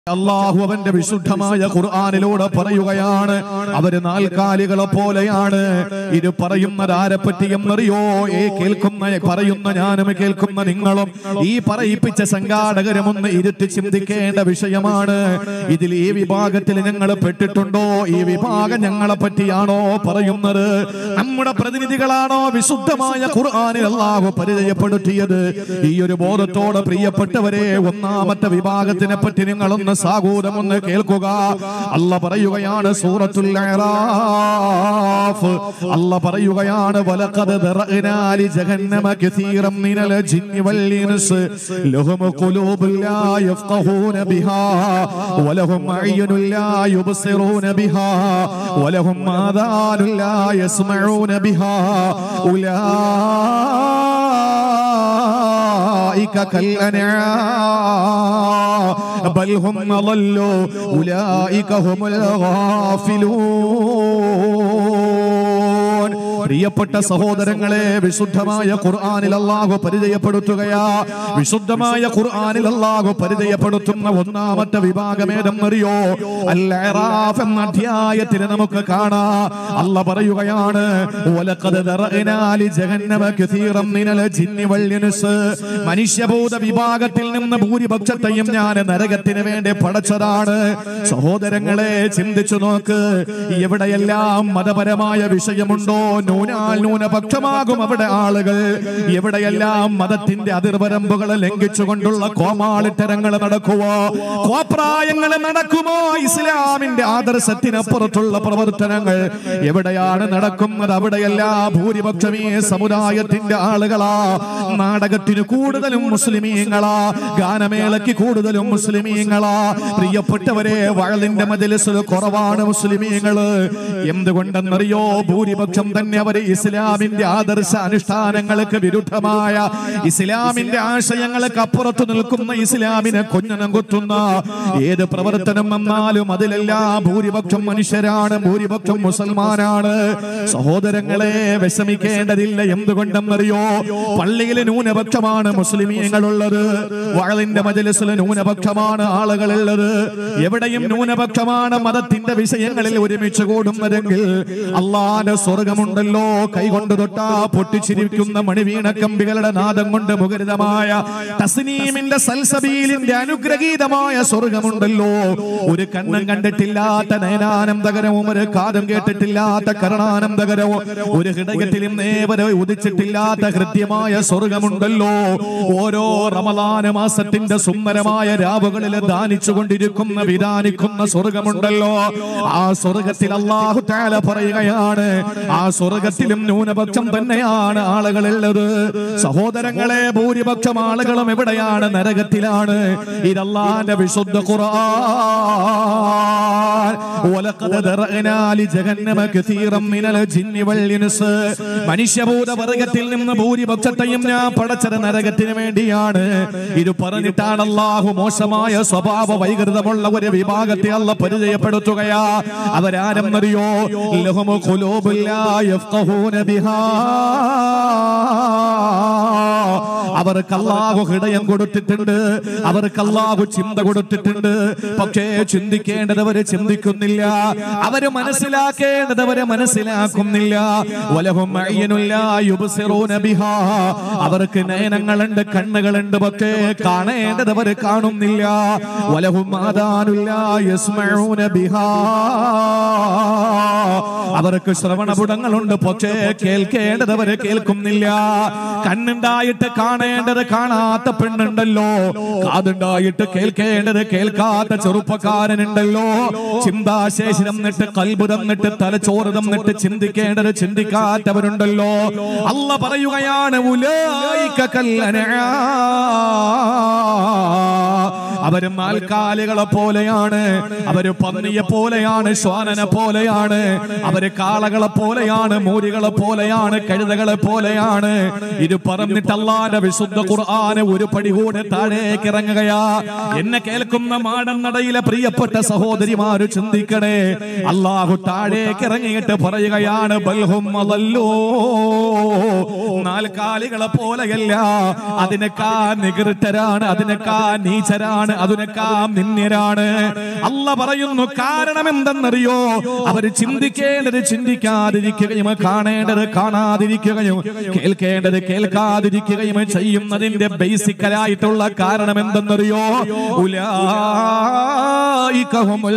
അള്ളാഹു അവന്റെ വിശുദ്ധമായ ഖുർആാനിലൂടെ പറയുകയാണ് അവര് നാൽക്കാലികളെ പോലെയാണ് ഇത് പറയുന്നത് ആരെ പറ്റിയെന്നറിയോ ഏ കേൾക്കുന്ന പറയുന്ന ഞാനും കേൾക്കുന്ന നിങ്ങളും ഈ പറയിപ്പിച്ച സംഘാടകരും ഒന്ന് ഇരുത്തി ചിന്തിക്കേണ്ട വിഷയമാണ് ഇതിൽ ഈ വിഭാഗത്തിൽ ഞങ്ങൾ പെട്ടിട്ടുണ്ടോ ഈ വിഭാഗം ഞങ്ങളെ പറ്റിയാണോ പറയുന്നത് നമ്മുടെ പ്രതിനിധികളാണോ വിശുദ്ധമായ ഖുർആാനിൽ അള്ളാഹു പരിചയപ്പെടുത്തിയത് ഈ ഒരു ബോധത്തോടെ പ്രിയപ്പെട്ടവരെ ഒന്നാമത്തെ വിഭാഗത്തിനെ പറ്റി നിങ്ങളൊന്ന് സാഗൂതം ഒന്ന് കേൾക്കുക അല്ല പറയുകയാണ് സൂറത്തുൽ അറാഫ് അല്ല പറയുകയാണ് വലഖദ് ദറഅനാ ലി ജഹന്നമ കസീറൻ മിനൽ ജിന്നി വൽ ഇൻസ് ലഹും ഖുലൂബുൻ ലാ യഫ്ഖഹൂന ബിഹാ വലഹും അയ്യുനുൻ ലാ യുബ്സിറൂന ബിഹാ വലഹും ആദാനുൻ ലാ യസ്മഊന ബിഹാ ഉലൈക كالأنعام بل هم أضلوا أولئك هم الغافلون പ്രിയപ്പെട്ട സഹോദരങ്ങളെ വിശുദ്ധമായ ഖുർആനിൽ അല്ലാഹു പരിചയപ്പെടുത്തുകയാ വിശുദ്ധമായ ഖുർആനിൽ അല്ലാഹു പരിചയപ്പെടുത്തുന്ന ഒന്നാമത്തെ വിഭാഗം ഏതെന്നറിയോ അൽ-അറാഫ് എന്ന അധ്യായത്തിൽ നമുക്ക് കാണാം അല്ല പറയുകയാണ് വലഖദ് ദറഅനാ ലി ജഹന്നമ കസീറൻ മിനൽ ജിന്നി വൽ ഇൻസ് മനുഷ്യഭൂത വിഭാഗത്തിൽ നിന്ന് ഭൂരിപക്ഷത്തെയും ഞാൻ നരകത്തിന് വേണ്ടി പടച്ചതാണ് സഹോദരങ്ങളെ ചിന്തിച്ചു നോക്ക് എവിടെയെല്ലാം മതപരമായ വിഷയമുണ്ടോ നൂനാൽ ന്യൂനപക്ഷമാകും അവിടെ ആളുകൾ എവിടെയെല്ലാം മതത്തിന്റെ അതിർവരമ്പുകളെ ലംഘിച്ചുകൊണ്ടുള്ള കോമാളിത്തരങ്ങൾ നടക്കുവോ കോപ്രായങ്ങൾ നടക്കുമോ ഇസ്ലാമിന്റെ ആദർശത്തിനപ്പുറത്തുള്ള പ്രവർത്തനങ്ങൾ എവിടെയാണ് നടക്കുന്നത് അവിടെയെല്ലാം ഭൂരിപക്ഷം ഈ സമുദായത്തിന്റെ ആളുകളാ നാടകത്തിന് കൂടുതലും മുസ്ലിമീങ്ങളാ ഗാനമേളയ്ക്ക് കൂടുതലും മുസ്ലിമീങ്ങളാ പ്രിയപ്പെട്ടവരെ വഴലിന്റെ മതിലസിൽ കുറവാണ് മുസ്ലിമീങ്ങള് എന്തുകൊണ്ടെന്നറിയോ ഭൂരിപക്ഷം തന്നെ അവർ ഇസ്ലാമിന്റെ ആദർശ അനുഷ്ഠാനങ്ങൾക്ക് വിരുദ്ധമായ ഇസ്ലാമിന്റെ ആശയങ്ങൾക്ക് അപ്പുറത്ത് നിൽക്കുന്ന ഇസ്ലാമിനെ കൊഞ്ഞനം കുത്തുന്ന ഏത് പ്രവർത്തനം വന്നാലും അതിലെല്ലാം ഭൂരിപക്ഷം മനുഷ്യരാണ് ഭൂരിപക്ഷം മുസൽമാനാണ് സഹോദരങ്ങളെ വിഷമിക്കേണ്ടതില്ല എന്തുകൊണ്ടെന്നറിയോ പള്ളിയിൽ ന്യൂനപക്ഷമാണ് മുസ്ലിമീങ്ങളുള്ളത് വഴലിന്റെ മജലിസിൽ ന്യൂനപക്ഷമാണ് ആളുകളുള്ളത് എവിടെയും ന്യൂനപക്ഷമാണ് മതത്തിന്റെ വിഷയങ്ങളിൽ ഒരുമിച്ച് കൂടുന്നതെങ്കിൽ അള്ളാന്റെ സ്വർഗമുണ്ടല്ലോ കൈകൊണ്ട് തൊട്ടാ പൊട്ടിച്ചിരിക്കുന്ന മണിവീണ കമ്പികളുടെ നാദം കൊണ്ട് മുഖരിതമായ തസ്നീമിന്റെ സൽസബീലിന്റെ അനുഗ്രഹീതമായ സ്വർഗമുണ്ടല്ലോ ഒരു കണ്ണും കണ്ടിട്ടില്ലാത്ത നയനാനന്ദകരവും ഒരു കാതും കേട്ടിട്ടില്ലാത്ത കരുണാനന്ദകരവും ഒരു ഹൃദയത്തിലും നേവരെ ഉദിച്ചിട്ടില്ലാത്ത ഹൃദ്യമായ സ്വർഗമുണ്ടല്ലോ ഓരോ റമലാന മാസത്തിന്റെ സുന്ദരമായ രാവുകളിൽ ദാനിച്ചു കൊണ്ടിരിക്കുന്ന വിധാനിക്കുന്ന സ്വർഗമുണ്ടല്ലോ ആ സ്വർഗത്തിൽ അള്ളാഹു താല പറയുകയാണ് ആ സ്വർഗത്തിലും ന്യൂനപക്ഷം തന്നെയാണ് ആളുകളുള്ളത് സഹോദരങ്ങളെ ഭൂരിപക്ഷം ആളുകളും എവിടെയാണ് നരകത്തിലാണ് ഇതല്ലാന്റെ വിശുദ്ധ ഖുർആൻ വലഖദ ദറഅനാ ലിജഹന്നമ കസീറൻ മിനൽ ജിന്നി വൽ ഇൻസ് മനുഷ്യഭൂത വർഗത്തിൽ നിന്ന് ഭൂരിപക്ഷത്തെയും ഞാൻ പടച്ചത് നരകത്തിന് വേണ്ടിയാണ് ഇത് പറഞ്ഞിട്ടാണ് അള്ളാഹു മോശമായ സ്വഭാവ വൈകൃതമുള്ള ഒരു വിഭാഗത്തെ അല്ല പരിചയപ്പെടുത്തുകയാ അവരാരെന്നറിയോ ലഹുമു ഖുലൂബുൻ ലാ യഫ്ഖഹൂന ബിഹാ അവർക്ക് അള്ളാഹു ഹൃദയം കൊടുത്തിട്ടുണ്ട് അവർക്ക് അള്ളാഹു ചിന്ത കൊടുത്തിട്ടുണ്ട് പക്ഷേ ചിന്തിക്കേണ്ടത് അവര് ചിന്തിക്കുന്നില്ല അവര് മനസ്സിലാക്കേണ്ടത് അവര് മനസ്സിലാക്കുന്നില്ല വലഹും അയ്യനുല്ല യുബ്സിറൂന ബിഹാ അവർക്ക് നയനങ്ങളുണ്ട് കണ്ണുകളുണ്ട് പക്ഷേ കാണേണ്ടത് അവര് കാണുന്നില്ല വലഹും ആദാനുല്ല യസ്മഊന ബിഹാ അവർക്ക് ശ്രവണപുടങ്ങളുണ്ട് പക്ഷേ കേൾക്കേണ്ടത് അവര് കേൾക്കുന്നില്ല കണ്ണുണ്ടായിട്ട് കാണേണ്ടത് കാണാത്ത പെണ്ണുണ്ടല്ലോ കാതുണ്ടായിട്ട് കേൾക്കേണ്ടത് കേൾക്കാത്ത ചെറുപ്പക്കാരനുണ്ടല്ലോ ചിന്താശേഷി തന്നിട്ട് കൽബ് തന്നിട്ട് തലച്ചോറ് തന്നിട്ട് ചിന്തിക്കേണ്ടത് ചിന്തിക്കാത്തവരുണ്ടല്ലോ അല്ല പറയുകയാണ് ഉലൈക കല്ലനആ. അവര് നാൽക്കാലികളെ പോലെയാണ് അവര് പന്നിയെ പോലെയാണ് ശ്വാനനെ പോലെയാണ് അവര് കാളകളെ പോലെയാണ് മൂരികളെ പോലെയാണ് കഴുതകളെ പോലെയാണ് ഇത് പറഞ്ഞിട്ട് അള്ളാന്റെ വിശുദ്ധ ഖുർആന് ഒരു പടി കൂടെ താഴേക്ക് ഇറങ്ങുകയാ എന്നെ കേൾക്കുന്ന മാടന്നടയിലെ പ്രിയപ്പെട്ട സഹോദരിമാര് ചിന്തിക്കണേ അള്ളാഹു താഴേക്ക് ഇറങ്ങിയിട്ട് പറയുകയാണ് ബൽഹും അലല്ലോ നാൽക്കാലികളെ പോലെയല്ല അതിനേക്കാ നികൃഷ്ടരാണ് അതിനേക്കാ നീചരാണ് നിന്ദ്യരാണ് അതിനേക്കാൾ നിന്ദ്യരാണ് അല്ല പറയുന്നു കാരണം എന്തെന്നറിയോ അവർ ചിന്തിക്കേണ്ടത് ചിന്തിക്കാതിരിക്കുകയും കാണേണ്ടത് കാണാതിരിക്കുകയും കേൾക്കേണ്ടത് കേൾക്കാതിരിക്കുകയും ചെയ്യുന്നതിന്റെ ബേസിക്കലായിട്ടുള്ള കാരണം എന്തെന്നറിയോ ഉലായിക ഹുമുൽ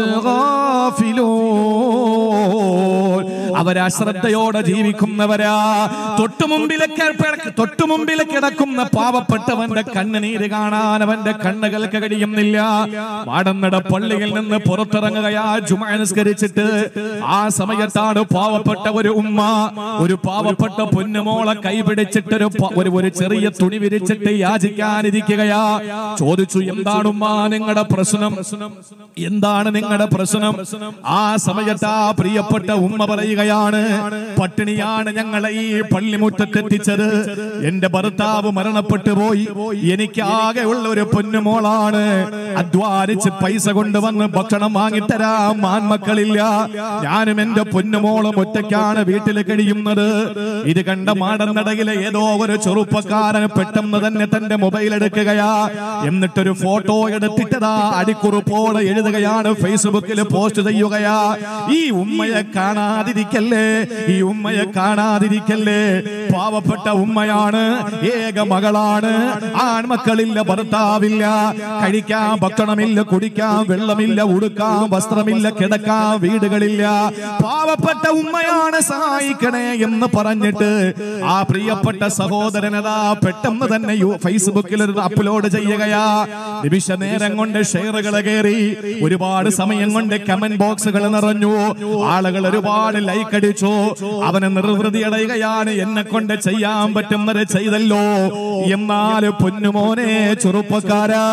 ഗാഫിലൂൻ അവർ അശ്രദ്ധയോടെ ജീവിക്കുന്നവരാ തൊട്ടുമുമ്പിലെ തൊട്ടുമുമ്പിൽ കിടക്കുന്ന പാവപ്പെട്ടവന്റെ കണ്ണുനീര് കാണാൻ അവന്റെ കണ്ണുകൾക്ക് കഴിയുന്നില്ല മാടന്നട പള്ളിയിൽ നിന്ന് പുറത്തിറങ്ങുകയാ ജുമ നിസ്കരിച്ചിട്ട് ആ സമയത്താണ് പാവപ്പെട്ട ഒരു ഉമ്മ ഒരു പാവപ്പെട്ട പൊന്നുമോളെ കൈപിടിച്ചിട്ട് ഒരു പ- ഒരു ഒരു ചെറിയ തുണി വിരിച്ചിട്ട് യാചിക്കാനിരിക്കുകയാ ചോദിച്ചു എന്താണ് ഉമ്മ നിങ്ങളുടെ പ്രശ്നം എന്താണ് നിങ്ങളുടെ പ്രശ്നം ആ സമയത്ത് ആ പ്രിയപ്പെട്ട ഉമ്മ പറയുകയാണ് പട്ടിണിയാണ് ഞങ്ങളെ ഈ പള്ളിമുറ്റത്തെത്തിച്ചത് എന്റെ ഭർത്താവ് മരണപ്പെട്ടു പോയി എനിക്ക് ആകെ ഉള്ള ഒരു പൊന്നുമോളാണ് അധ്വാനിച്ച് പൈസ കൊണ്ടുവന്ന് ഭക്ഷണം വാങ്ങിത്തരാൻ മാൻമക്കളില്ല ഞാനും എന്റെ പൊന്നുമോളും ഒറ്റയ്ക്കാണ് വീട്ടിൽ കഴിയുന്നത് ഇത് കണ്ട മാടന്നടയിലെ ഏതോ ഒരു ചെറുപ്പക്കാരൻ പെട്ടെന്ന് തന്നെ തന്റെ മൊബൈൽ എടുക്കുകയാ എന്നിട്ടൊരു ഫോട്ടോ എടുത്തിട്ടതാ അടിക്കുറിപ്പോടെ എഴുതുകയാണ് ഫേസ്ബുക്കിൽ പോസ്റ്റ് ചെയ്യുകയാ ഈ ഉമ്മയെ കാണാതിരിക്കല്ലേ ഈ ഉമ്മയെ കാണാതിരിക്കല്ലേ പാവപ്പെട്ട ഉമ്മയാണ് ഏക മകളാണ് ആൺമക്കളില്ല ഭർത്താവില്ല കഴിക്കാൻ ഭക്ഷണമില്ല കുടിക്കാൻ വെള്ളമില്ല ഉടുക്കാൻ വസ്ത്രമില്ല കിടക്കാൻ വീടുകളില്ല പാവപ്പെട്ട ഉമ്മയാണ് സഹായിക്കണേ എന്ന് പറഞ്ഞിട്ട് ആ പ്രിയപ്പെട്ട സഹോദരനതാ പെട്ടെന്ന് തന്നെ യു- ഫേസ്ബുക്കിൽ ഒരു അപ്ലോഡ് ചെയ്യുകയാ നിമിഷ നേരം കൊണ്ട് ഷെയറുകൾ കയറി ഒരുപാട് സമയം കൊണ്ട് കമന്റ് ബോക്സുകൾ നിറഞ്ഞു ആളുകൾ ഒരുപാട് ലൈക്ക് അടിച്ചു അവന് നിർവൃതി അടയുകയാണ് എന്നെ കൊണ്ട് ചെയ്യാൻ പറ്റുന്നത് ചെയ്തല്ലോ എന്നാൽ പൊന്നുമോനെ ചെറുപ്പക്കാരാ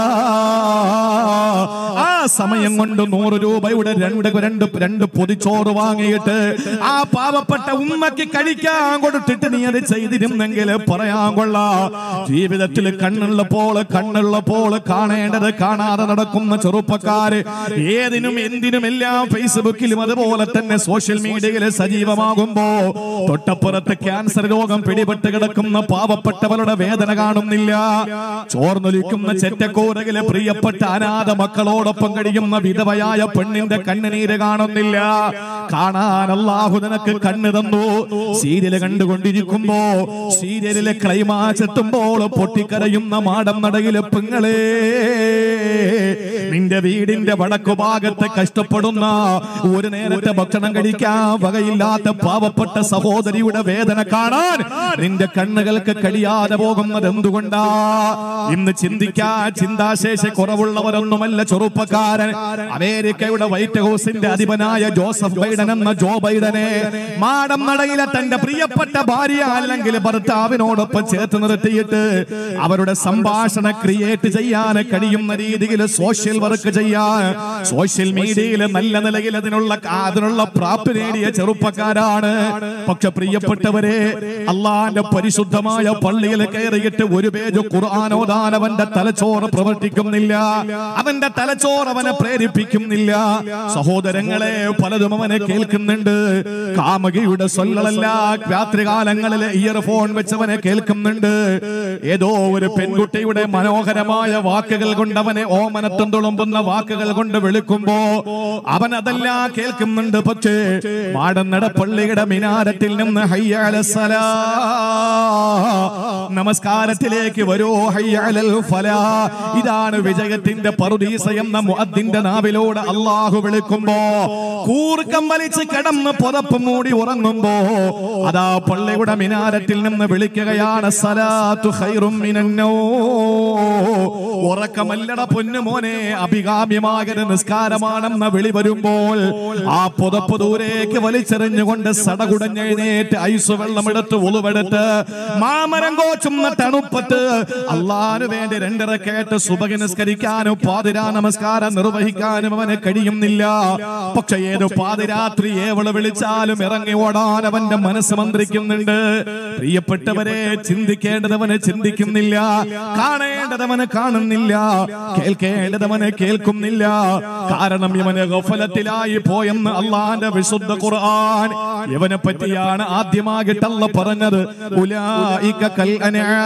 ആ സമയം കൊണ്ട് നൂറ് രൂപയുടെ രണ്ട് രണ്ട് രണ്ട് പൊതിച്ചോറ് വാങ്ങിയിട്ട് ആ പാവപ്പെട്ട ഉമ്മയ്ക്ക് കഴിക്കാൻ കൊടുത്തിട്ട് നീ അത് ചെയ്തിരുന്നെങ്കിൽ പറയാൻ കൊള്ളാ ജീവിതത്തിൽ കണ്ണുള്ളപ്പോൾ കണ്ണുള്ളപ്പോൾ കാണേണ്ടത് കാണാതെ നടക്കുന്ന ചെറുപ്പക്കാര് ഏതിനും എന്തിനും എല്ലാം ഫേസ്ബുക്കിലും അതുപോലെ തന്നെ സോഷ്യൽ മീഡിയയിൽ സജീവമാകുമ്പോ തൊട്ടപ്പുറത്ത് ക്യാൻസർ രോഗം പിടിപെട്ട് കിടക്കുന്ന പാവപ്പെട്ടവരുടെ വേദന കാണുന്നില്ല ചോർന്നൊലിക്കുന്ന ചെറ്റക്കൂരകിലെ പ്രിയപ്പെട്ട അനാഥ മക്കളോടൊപ്പം കഴിയുന്ന വിധവയായ പെണ്ണിന്റെ കണ്ണുനീര് കാണുന്നില്ല കാണാൻ അള്ളാഹു നിനക്ക് കണ്ണ് തന്നു സീരിയല് കണ്ടുകൊണ്ടിരിക്കുമ്പോ സീരിയലിലെ ക്ലൈമാക്സ് എത്തുമ്പോൾ പൊട്ടിക്കരയുന്ന മാടം നടയിലെ പെങ്ങളെ നിന്റെ വീടിന്റെ വടക്കു ഭാഗത്ത് കഷ്ടപ്പെടുന്ന ഒരു നേരത്തെ ഭക്ഷണം കഴിക്കാൻ വകയില്ലാത്ത പാവപ്പെട്ട സഹോദരിയുടെ വേദന കാണാൻ നിന്റെ കണ്ണുകൾക്ക് കഴിയാതെ പോകുന്നത് എന്തുകൊണ്ടാ ഇന്ന് ചിന്തിക്കാൻ ചിന്താശേഷി കുറവുള്ളവരൊന്നുമല്ല ചെറുപ്പക്കാരൻ അമേരിക്കയുടെ വൈറ്റ് ഹൗസിന്റെ അധിപനായ ജോസഫ് ബൈഡൻ എന്ന ജോ ബൈഡനെ മാടം നടയിലെ തന്റെ പ്രിയപ്പെട്ട ഭാര്യ അല്ലെങ്കിൽ ഭർത്താവിനോടൊപ്പം ചേർത്ത് നിർത്തിയിട്ട് അവരുടെ സംഭാഷണം ക്രിയേറ്റ് ചെയ്യാൻ കഴിയുന്ന രീതിയിൽ സോഷ്യൽ വർക്ക് ചെയ്യാൻ സോഷ്യൽ മീഡിയയിൽ നല്ല നിലയിൽ അതിനുള്ള അതിനുള്ള പ്രാപ്തി നേടിയ ചെറുപ്പക്കാരാണ് പക്ഷെ പ്രിയപ്പെട്ടവരെ അള്ളാന്റെ പരിശുദ്ധമായ പള്ളിയിൽ കയറിയിട്ട് ഒരു പേജ് ഖുർആൻ ഓതാൻ അവന്റെ തലച്ചോറ് പ്രവർത്തിക്കുന്നില്ല അവന്റെ തലച്ചോറ് അവനെ പ്രേരിപ്പിക്കുന്നില്ല സഹോദരങ്ങളെ പലതും അവനെ കേൾക്കുന്നുണ്ട് കാമകിയുടെ സൊല്ലലല്ല രാത്രികാലങ്ങളിൽ ഇയർഫോൺ വെച്ചവനെ കേൾക്കുന്നുണ്ട് ഏതോ ഒരു പെൺകുട്ടിയുടെ മനോഹരമായ വാക്കുകൾ കൊണ്ട് അവനെ ഓമനത്തും തുളുമ്പുന്ന വാക്കുകൾ കൊണ്ട് വിളിക്കുമ്പോ അവൻ അതെല്ലാം കേൾക്കുന്നുണ്ട് പക്ഷേ മാടന്നട പള്ളിയുടെ മിനാരത്തിൽ നിന്ന് ഹയ്യാലസലാ നമസ്കാരത്തിലേക്ക് വരൂ ഹയ്യാലൽ ഫലാ ഇതാണ് വിജയത്തിന്റെ പറുദീസ എന്ന മുഅദ്ദിന്റെ നാവിലൂടെ അള്ളാഹു വിളിക്കുമ്പോ കൂർക്കം വലിച്ച് കിടന്ന് പുതപ്പ് മൂടി ഉറങ്ങുമ്പോ അതാ പള്ളിയുടെ മിനാരത്തിൽ നിന്ന് വിളിക്കുകയാണ് സലാത്തു ഖൈറും മിനന്നോ ഉറക്കമല്ലട പൊന്നുമോനെ അഭികാമ്യമാകരുത് നിസ്കാരമാണെന്ന വിളി വരുമ്പോൾ ആ പുതപ്പ് ദൂരേക്ക് വലിച്ചെറിഞ്ഞുകൊണ്ട് സടകുടഞ്ഞെഴുന്നേറ്റ് ഐസ് വെള്ളമെടുത്ത് ഉളുവെടുത്ത് മാമരം കോച്ചുന്ന തണുപ്പത്ത് അള്ളാന് വേണ്ടി രണ്ടിറക്കേട്ട് സുബഹി നിസ്കരിക്കാനും പാതിരാ നമസ്കാരം നിർവഹിക്കാനും അവന് കഴിയുന്നില്ല പക്ഷെ ഏത് പാതിരാത്രി ഏവള് വിളിച്ചാലും ഇറങ്ങി ഓടാൻ അവന്റെ മനസ്സ് മന്ത്രിക്കുന്നുണ്ട് പ്രിയപ്പെട്ടവരെ ചിന്തിക്കേണ്ടതവന് ചിന്തിക്കുന്നില്ല കാണേണ്ടതവന് കാണുന്നില്ല കേൾക്കേണ്ടതവന് കേൾക്കുന്നില്ല കാരണം ഇവന് ഗഫലത്തിലായി പോയെന്ന് അള്ളാന്റെ വിശുദ്ധ ഖുർആൻ യവനെ പറ്റിയാണ് ആദ്യമാകിട്ടല്ല പറഞ്ഞത് ഉലായിക കൽ അൻആം.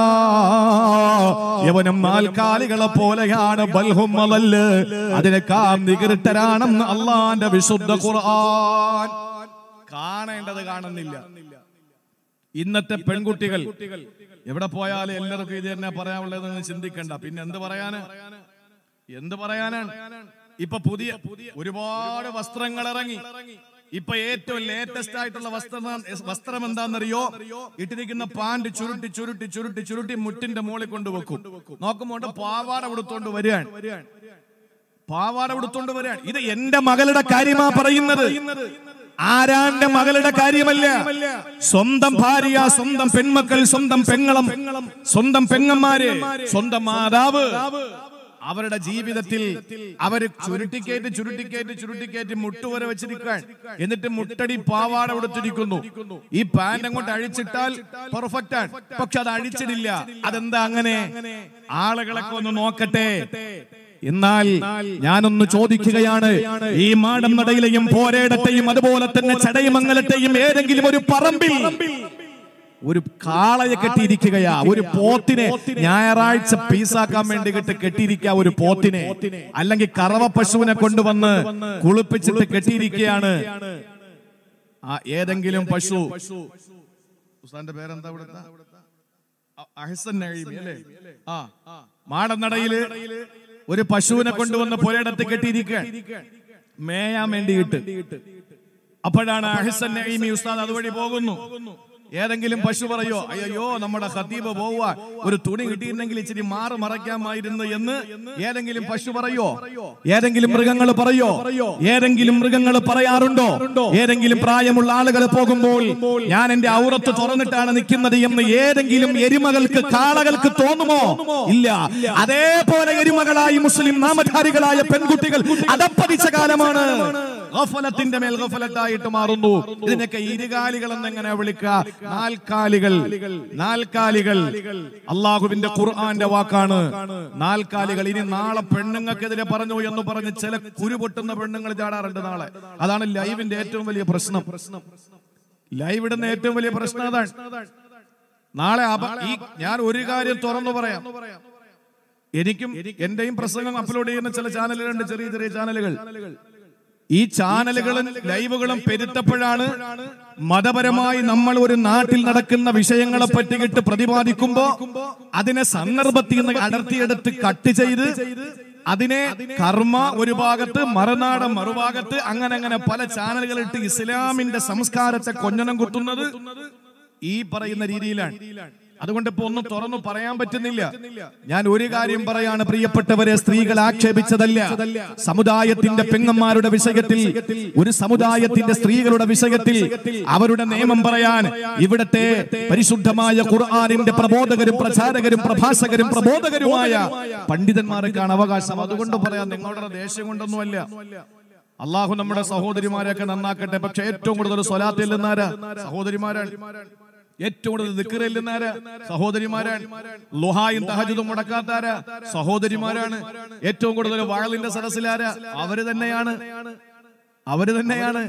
യവനും നാൽക്കാലികളെ പോലെയാണ് ബൽഹും അളല്ല് അതിനേക്കാൾ നികൃട്ടരാണെന്ന് അള്ളാന്റെ വിശുദ്ധ ഖുർആൻ കാണേണ്ടത് കാണുന്നില്ല ഇന്നത്തെ പെൺകുട്ടികൾ എവിടെ പോയാലും എല്ലാവർക്കും ഇത് തന്നെ പറയാനുള്ളതെന്ന് ചിന്തിക്കണ്ട പിന്നെ എന്ത് പറയാന് എന്ത് പറയാനാണ് ഇപ്പൊ പുതിയ ഒരുപാട് വസ്ത്രങ്ങൾ ഇറങ്ങി ഇപ്പൊ ഏറ്റവും ലേറ്റസ്റ്റ് ആയിട്ടുള്ള വസ്ത്രം വസ്ത്രം എന്താണെന്നറിയോ ഇട്ടിരിക്കുന്ന പാന്റ് ചുരുട്ടി ചുരുട്ടി ചുരുട്ടി ചുരുട്ടി മുട്ടിന്റെ മുകളിൽ കൊണ്ടുവെക്കും നോക്കുമ്പോൾ പാവാട ഉടുത്തോണ്ട് വരികയാണ് പാവാട ഉടുത്തോണ്ട് വരികയാണ് ഇത് എന്റെ മകളുടെ കാര്യമാ പറയുന്നത് ആരാന്റെ മകളുടെ കാര്യമല്ല സ്വന്തം ഭാര്യ സ്വന്തം പെൺമക്കൾ സ്വന്തം പെങ്ങളം സ്വന്തം പെങ്ങന്മാര് സ്വന്തം മാതാവ് അവരുടെ ജീവിതത്തിൽ അവര് ചുരുട്ടിക്കേറ്റ് ചുരുട്ടിക്കേറ്റ് ചുരുട്ടിക്കേറ്റ് മുട്ടുവരെ വെച്ചിരിക്കാൻ എന്നിട്ട് മുട്ടടി പാവാട കൊടുത്തിരിക്കുന്നു ഈ പാന്റ് അങ്ങോട്ട് അഴിച്ചിട്ടാൽ പെർഫെക്റ്റ് ആണ് പക്ഷെ അത് അഴിച്ചിടില്ല അതെന്താ അങ്ങനെ ആളുകളൊക്കെ ഒന്ന് നോക്കട്ടെ എന്നാൽ ഞാനൊന്ന് ചോദിക്കുകയാണ് ഈ മാടം നടയിലെയും പോരേടത്തെയും അതുപോലെ തന്നെ ചടയമംഗലത്തെയും ഏതെങ്കിലും ഒരു പറമ്പിൽ ഒരു കാളയെ കെട്ടിയിരിക്കുകയാ ഒരു പോത്തിനെ ഞായറാഴ്ച പീസാക്കാൻ വേണ്ടി കിട്ട് കെട്ടിയിരിക്കുക ഒരു പോത്തിനെ അല്ലെങ്കിൽ കറവ പശുവിനെ കൊണ്ടുവന്ന് കുളിപ്പിച്ചിട്ട് കെട്ടിയിരിക്കുകയാണ് ആ ഏതെങ്കിലും പശു ഉസ്താന്റെ പേരെന്താ ഇവിടുത്തെ അ- അഹ്സൻ നഈമി അല്ലേ ആ മാടനടയില് ഒരു പശുവിനെ കൊണ്ടുവന്ന് പുരയിടത്ത് കെട്ടിയിരിക്കുക മേയാൻ വേണ്ടിയിട്ട് അപ്പോഴാണ് അഹ്സൻ നഈമി ഉസ്താദ് അതുവഴി പോകുന്നു ഏതെങ്കിലും പശു പറയോ അയ്യോ നമ്മുടെ ഖതീബ് പോവുക ഒരു തുണി കിട്ടിയിരുന്നെങ്കിൽ ഇച്ചിരി മാറ് മറയ്ക്കാമായിരുന്നു എന്ന് ഏതെങ്കിലും പശു പറയോ ഏതെങ്കിലും മൃഗങ്ങൾ പറയോ ഏതെങ്കിലും മൃഗങ്ങൾ പറയാറുണ്ടോ ഏതെങ്കിലും പ്രായമുള്ള ആളുകൾ പോകുമ്പോൾ ഞാൻ എന്റെ ഔറത്ത് തുറന്നിട്ടാണ് നിൽക്കുന്നത് എന്ന് ഏതെങ്കിലും എരുമകൾക്ക് കാളകൾക്ക് തോന്നുമോ ഇല്ല അതേപോലെ എരുമകളായി മുസ്ലിം നാമധാരികളായ പെൺകുട്ടികൾ അതപ്പതിച്ച കാലമാണ് ഗഫലത്തിന്റെ മേൽ ഗഫലത്തായിട്ട് മാറുന്നു ഇതിനൊക്കെ ഇരുകാലികൾ എന്നെങ്ങനെ വിളിക്കുക നാൽക്കാലികൾ നാൽക്കാലികൾ അള്ളാഹുവിന്റെ ഖുർആന്റെ വാക്കാണ് നാൽക്കാലികൾ ഇനി നാളെ പെണ്ണുങ്ങൾക്കെതിരെ പറഞ്ഞു എന്ന് പറഞ്ഞ് ചില കുരുപൊട്ടുന്ന പെണ്ണുങ്ങൾ ചാടാറുണ്ട് നാളെ അതാണ് ലൈവിന്റെ ഏറ്റവും വലിയ പ്രശ്നം ലൈവ് ഇടുന്ന ഏറ്റവും വലിയ പ്രശ്നം അതാണ് നാളെ അപ- ഈ ഞാൻ ഒരു കാര്യം തുറന്നു പറയാം എനിക്കും എന്റെയും പ്രസംഗം അപ്ലോഡ് ചെയ്യുന്ന ചില ചാനലുകളുണ്ട് ചെറിയ ചെറിയ ചാനലുകൾ ഈ ചാനലുകളും ലൈവുകളും പെരുത്തപ്പോഴാണ് മതപരമായി നമ്മൾ ഒരു നാട്ടിൽ നടക്കുന്ന വിഷയങ്ങളെ പറ്റിയിട്ട് പ്രതിപാദിക്കുമ്പോ അതിനെ സന്ദർഭത്തിൽ നിന്ന് അടർത്തിയെടുത്ത് കട്ട് ചെയ്ത് അതിനെ കർമ്മ ഒരു ഭാഗത്ത് മറുനാടൻ മറുഭാഗത്ത് അങ്ങനെ അങ്ങനെ പല ചാനലുകളിട്ട് ഇസ്ലാമിന്റെ സംസ്കാരത്തെ കൊഞ്ഞനം കുത്തുന്നത് ഈ പറയുന്ന രീതിയിലാണ് അതുകൊണ്ട് ഇപ്പൊ ഒന്നും തുറന്നു പറയാൻ പറ്റുന്നില്ല ഞാൻ ഒരു കാര്യം പറയാണ് പ്രിയപ്പെട്ടവരെ സ്ത്രീകൾ ആക്ഷേപിച്ചതല്ല സമുദായത്തിന്റെ പെങ്ങന്മാരുടെ വിഷയത്തിൽ ഒരു സമുദായത്തിന്റെ സ്ത്രീകളുടെ വിഷയത്തിൽ അവരുടെ നിയമം പറയാൻ ഇവിടത്തെ പരിശുദ്ധമായ ഖുർആാനിന്റെ പ്രബോധകരും പ്രചാരകരും പ്രഭാഷകരും പ്രബോധകരുമായ പണ്ഡിതന്മാർക്കാണ് അവകാശം അതുകൊണ്ട് പറയാം നിങ്ങളുടെ ദേഷ്യം കൊണ്ടൊന്നുമല്ല അള്ളാഹു നമ്മുടെ സഹോദരിമാരെയൊക്കെ നന്നാക്കട്ടെ പക്ഷെ ഏറ്റവും കൂടുതൽ സ്വലാത്തിൽ നിന്നാരാ സഹോദരിമാരാണ് ഏറ്റവും കൂടുതൽ ദിക്കറിൽ നിന്നാരാ സഹോദരിമാരാണ് ലുഹായും തഹജുദും മുടക്കാത്താരാ സഹോദരിമാരാണ് ഏറ്റവും കൂടുതൽ വാഴലിന്റെ സദസ്സിലാരാ അവര് തന്നെയാണ് അവര് തന്നെയാണ്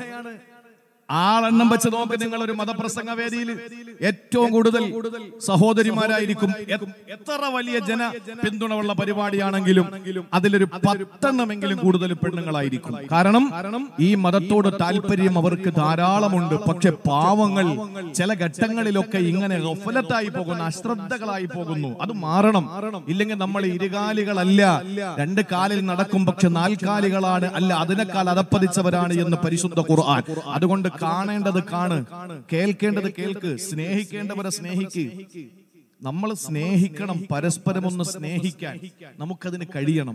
ആളെണ്ണം വെച്ച് നോക്ക് നിങ്ങൾ ഒരു മതപ്രസംഗ വേദിയിൽ ഏറ്റവും കൂടുതൽ സഹോദരിമാരായിരിക്കും എ- എത്ര വലിയ ജന പിന്തുണയുള്ള പരിപാടിയാണെങ്കിലും അതിലൊരു പത്തെണ്ണമെങ്കിലും കൂടുതൽ പെണ്ണുങ്ങളായിരിക്കും കാരണം ഈ മതത്തോട് താല്പര്യം അവർക്ക് ധാരാളമുണ്ട് പക്ഷെ പാവങ്ങൾ ചില ഘട്ടങ്ങളിലൊക്കെ ഇങ്ങനെ ഗഫലത്തായി പോകുന്നു അശ്രദ്ധകളായി പോകുന്നു അത് മാറണം ഇല്ലെങ്കിൽ നമ്മൾ ഇരുകാലികളല്ല രണ്ട് കാലിൽ നടക്കും പക്ഷെ നാൽക്കാലികളാണ് അല്ല അതിനേക്കാൾ അതപ്പതിച്ചവരാണ് എന്ന് പരിശുദ്ധ ഖുർആൻ അതുകൊണ്ട് കാണേണ്ടത് കാണ് കേൾക്കേണ്ടത് കേൾക്ക് സ്നേഹിക്കേണ്ടവരെ സ്നേഹിക്ക് നമ്മൾ സ്നേഹിക്കണം പരസ്പരം ഒന്ന് സ്നേഹിക്കാൻ നമുക്കതിന് കഴിയണം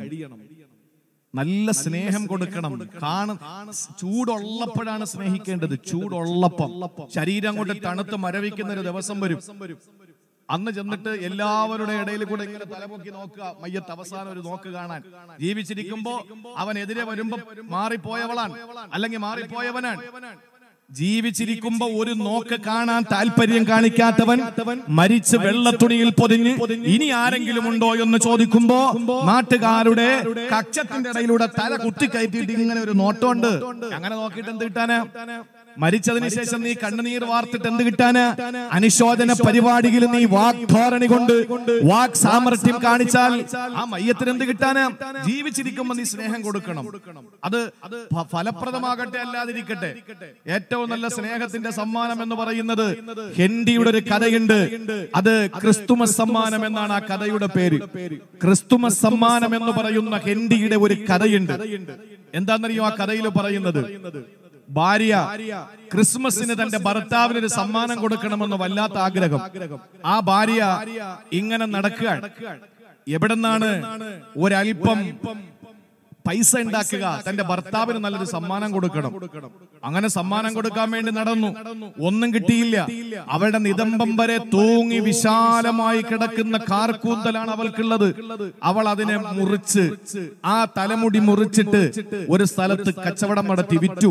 നല്ല സ്നേഹം കൊടുക്കണം കാണും ചൂടുള്ളപ്പോഴാണ് സ്നേഹിക്കേണ്ടത് ചൂടുള്ളപ്പം ശരീരം അങ്ങോട്ട് തണുത്ത് മരവിക്കുന്ന ഒരു ദിവസം വരും അന്ന് ചെന്നിട്ട് എല്ലാവരുടെ ഇടയിൽ കൂടെ ഇങ്ങനെ തലപൊക്കി നോക്കുക മയ്യത്ത് അവസാനം ഒരു നോക്ക് കാണാൻ ജീവിച്ചിരിക്കുമ്പോ അവൻ എതിരെ വരുമ്പോ മാറിപ്പോയവളാണ് അല്ലെങ്കിൽ മാറിപ്പോയവനാണ് ജീവിച്ചിരിക്കുമ്പോ ഒരു നോക്ക് കാണാൻ താല്പര്യം കാണിക്കാത്തവൻ മരിച്ച് വെള്ളത്തുണിയിൽ പൊതിഞ്ഞ് ഇനി ആരെങ്കിലും ഉണ്ടോ എന്ന് ചോദിക്കുമ്പോ നാട്ടുകാരുടെ കക്ഷത്തിന്റെ ഇടയിലൂടെ തല കുത്തിക്കയറ്റിയിട്ട് ഇങ്ങനെ ഒരു നോട്ടമുണ്ട് അങ്ങനെ നോക്കിയിട്ട് എന്ത് കിട്ടാനാ മരിച്ചതിന് ശേഷം നീ കണ്ണുനീർ വാർത്തിട്ട് എന്ത് കിട്ടാന് അനുശോചന പരിപാടിയിൽ നീ വാഗ്ധോരണി കൊണ്ട് വാക് സാമർഥ്യം കാണിച്ചാൽ ആ മയ്യത്തിന് എന്ത് കിട്ടാന് ജീവിച്ചിരിക്കുമ്പോ നീ സ്നേഹം കൊടുക്കണം അത് ഫ- ഫലപ്രദമാകട്ടെ അല്ലാതിരിക്കട്ടെ ഏറ്റവും നല്ല സ്നേഹത്തിന്റെ സമ്മാനം എന്ന് പറയുന്നത് ഹെൻഡിയുടെ ഒരു കഥയുണ്ട് അത് ക്രിസ്തുമസ് സമ്മാനം എന്നാണ് ആ കഥയുടെ പേര് ക്രിസ്തുമസ് സമ്മാനം എന്ന് പറയുന്ന ഹെൻഡിയുടെ ഒരു കഥയുണ്ട് എന്താണെന്നറിയോ ആ കഥയിൽ പറയുന്നത് ഭാര്യ ക്രിസ്മസിന് തന്റെ ഭർത്താവിന് ഒരു സമ്മാനം കൊടുക്കണമെന്ന് വല്ലാത്ത ആഗ്രഹം ആ ഭാര്യ ഇങ്ങനെ നടക്കുകയാണ് എവിടെന്നാണ് ഒരൽപ്പം പൈസ ഉണ്ടാക്കുക തന്റെ ഭർത്താവിന് നല്ലൊരു സമ്മാനം കൊടുക്കണം അങ്ങനെ സമ്മാനം കൊടുക്കാൻ വേണ്ടി നടന്നു ഒന്നും കിട്ടിയില്ല അവളുടെ നിതംബം വരെ തൂങ്ങി വിശാലമായി കിടക്കുന്ന കാർക്കൂന്തലാണ് അവൾക്കുള്ളത് അവൾ അതിനെ മുറിച്ച് ആ തലമുടി മുറിച്ചിട്ട് ഒരു സ്ഥലത്ത് കച്ചവടം നടത്തി വിറ്റു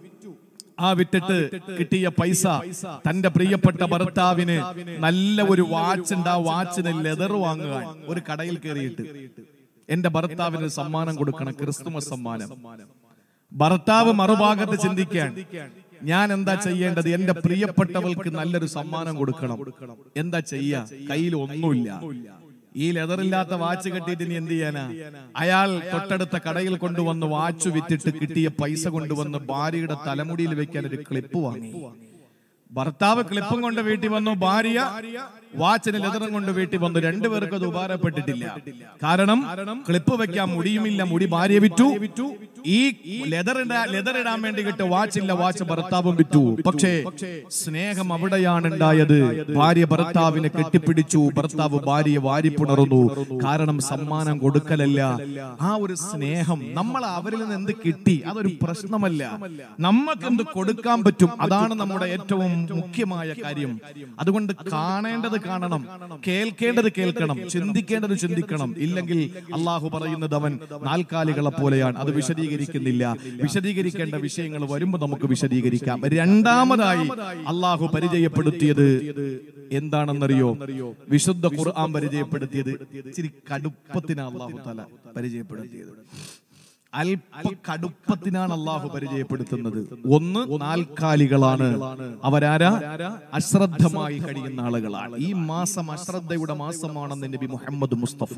ആ വിറ്റിട്ട് കിട്ടിയ പൈസ തന്റെ പ്രിയപ്പെട്ട ഭർത്താവിന് നല്ല ഒരു വാച്ച് ഉണ്ട് ആ വാച്ചിന് ലെതർ വാങ്ങുക ഒരു കടയിൽ കയറിയിട്ട് എന്റെ ഭർത്താവിന് ഒരു സമ്മാനം കൊടുക്കണം ക്രിസ്തുമസ് സമ്മാനം ഭർത്താവ് മറുഭാഗത്ത് ചിന്തിക്കാൻ ഞാൻ എന്താ ചെയ്യേണ്ടത് എന്റെ പ്രിയപ്പെട്ടവൾക്ക് നല്ലൊരു സമ്മാനം കൊടുക്കണം എന്താ ചെയ്യാ കയ്യിൽ ഒന്നുമില്ല ഈ ലെതറില്ലാത്ത വാച്ച് കെട്ടിയിട്ട് ഇനി എന്ത് ചെയ്യാനാ അയാൾ തൊട്ടടുത്ത കടയിൽ കൊണ്ടുവന്ന് വാച്ച് വിറ്റിട്ട് കിട്ടിയ പൈസ കൊണ്ടുവന്ന് ഭാര്യയുടെ തലമുടിയിൽ വെക്കാൻ ഒരു ക്ലിപ്പ് വാങ്ങി ഭർത്താവ് ക്ലിപ്പും കൊണ്ട് വീട്ടിൽ വന്നു ഭാര്യ വാച്ചിന് ലെതറും കൊണ്ട് വീട്ടിൽ വന്നു രണ്ടുപേർക്ക് അത് ഉപകാരപ്പെട്ടിട്ടില്ല കാരണം ക്ലിപ്പ് വെക്കാൻ മുടിയുമില്ല മുടി ഭാര്യ വിറ്റു ഈ ലെതർ ലെതർ ഇടാൻ വേണ്ടി കിട്ടിയ വാച്ചില്ല വാച്ച് ഭർത്താവും വിറ്റു പക്ഷേ സ്നേഹം അവിടെയാണ് ഉണ്ടായത് ഭാര്യ ഭർത്താവിനെ കെട്ടിപ്പിടിച്ചു ഭർത്താവ് ഭാര്യയെ വാരിപ്പുണർന്നു കാരണം സമ്മാനം കൊടുക്കലല്ല ആ ഒരു സ്നേഹം നമ്മൾ അവരിൽ നിന്ന് എന്ത് കിട്ടി അതൊരു പ്രശ്നമല്ല നമുക്ക് എന്ത് കൊടുക്കാൻ പറ്റും അതാണ് നമ്മുടെ ഏറ്റവും മുഖ്യമായ കാര്യം അതുകൊണ്ട് കാണേണ്ടത് കാണണം കേൾക്കേണ്ടത് കേൾക്കണം ചിന്തിക്കേണ്ടത് ചിന്തിക്കണം ഇല്ലെങ്കിൽ അള്ളാഹു പറയുന്നത് അവൻ നാൽക്കാലികളെ പോലെയാണ് അത് വിശദീകരിക്കുന്നില്ല വിശദീകരിക്കേണ്ട വിഷയങ്ങൾ വരുമ്പോൾ നമുക്ക് വിശദീകരിക്കാം രണ്ടാമതായി അള്ളാഹു പരിചയപ്പെടുത്തിയത് എന്താണെന്നറിയോ വിശുദ്ധ ഖുർആൻ പരിചയപ്പെടുത്തിയത് ഇച്ചിരി കടുപ്പത്തിനാണ് അള്ളാഹു തല പരിചയപ്പെടുത്തിയത് അല്പ കടുപ്പത്തിനാണ് അള്ളാഹു പരിചയപ്പെടുത്തുന്നത് ഒന്ന് നാൽക്കാലികളാണ് അവരാരാ അശ്രദ്ധമായി കഴിയുന്ന ആളുകളാണ് ഈ മാസം അശ്രദ്ധയുടെ മാസമാണെന്ന് നബി മുഹമ്മദ് മുസ്തഫ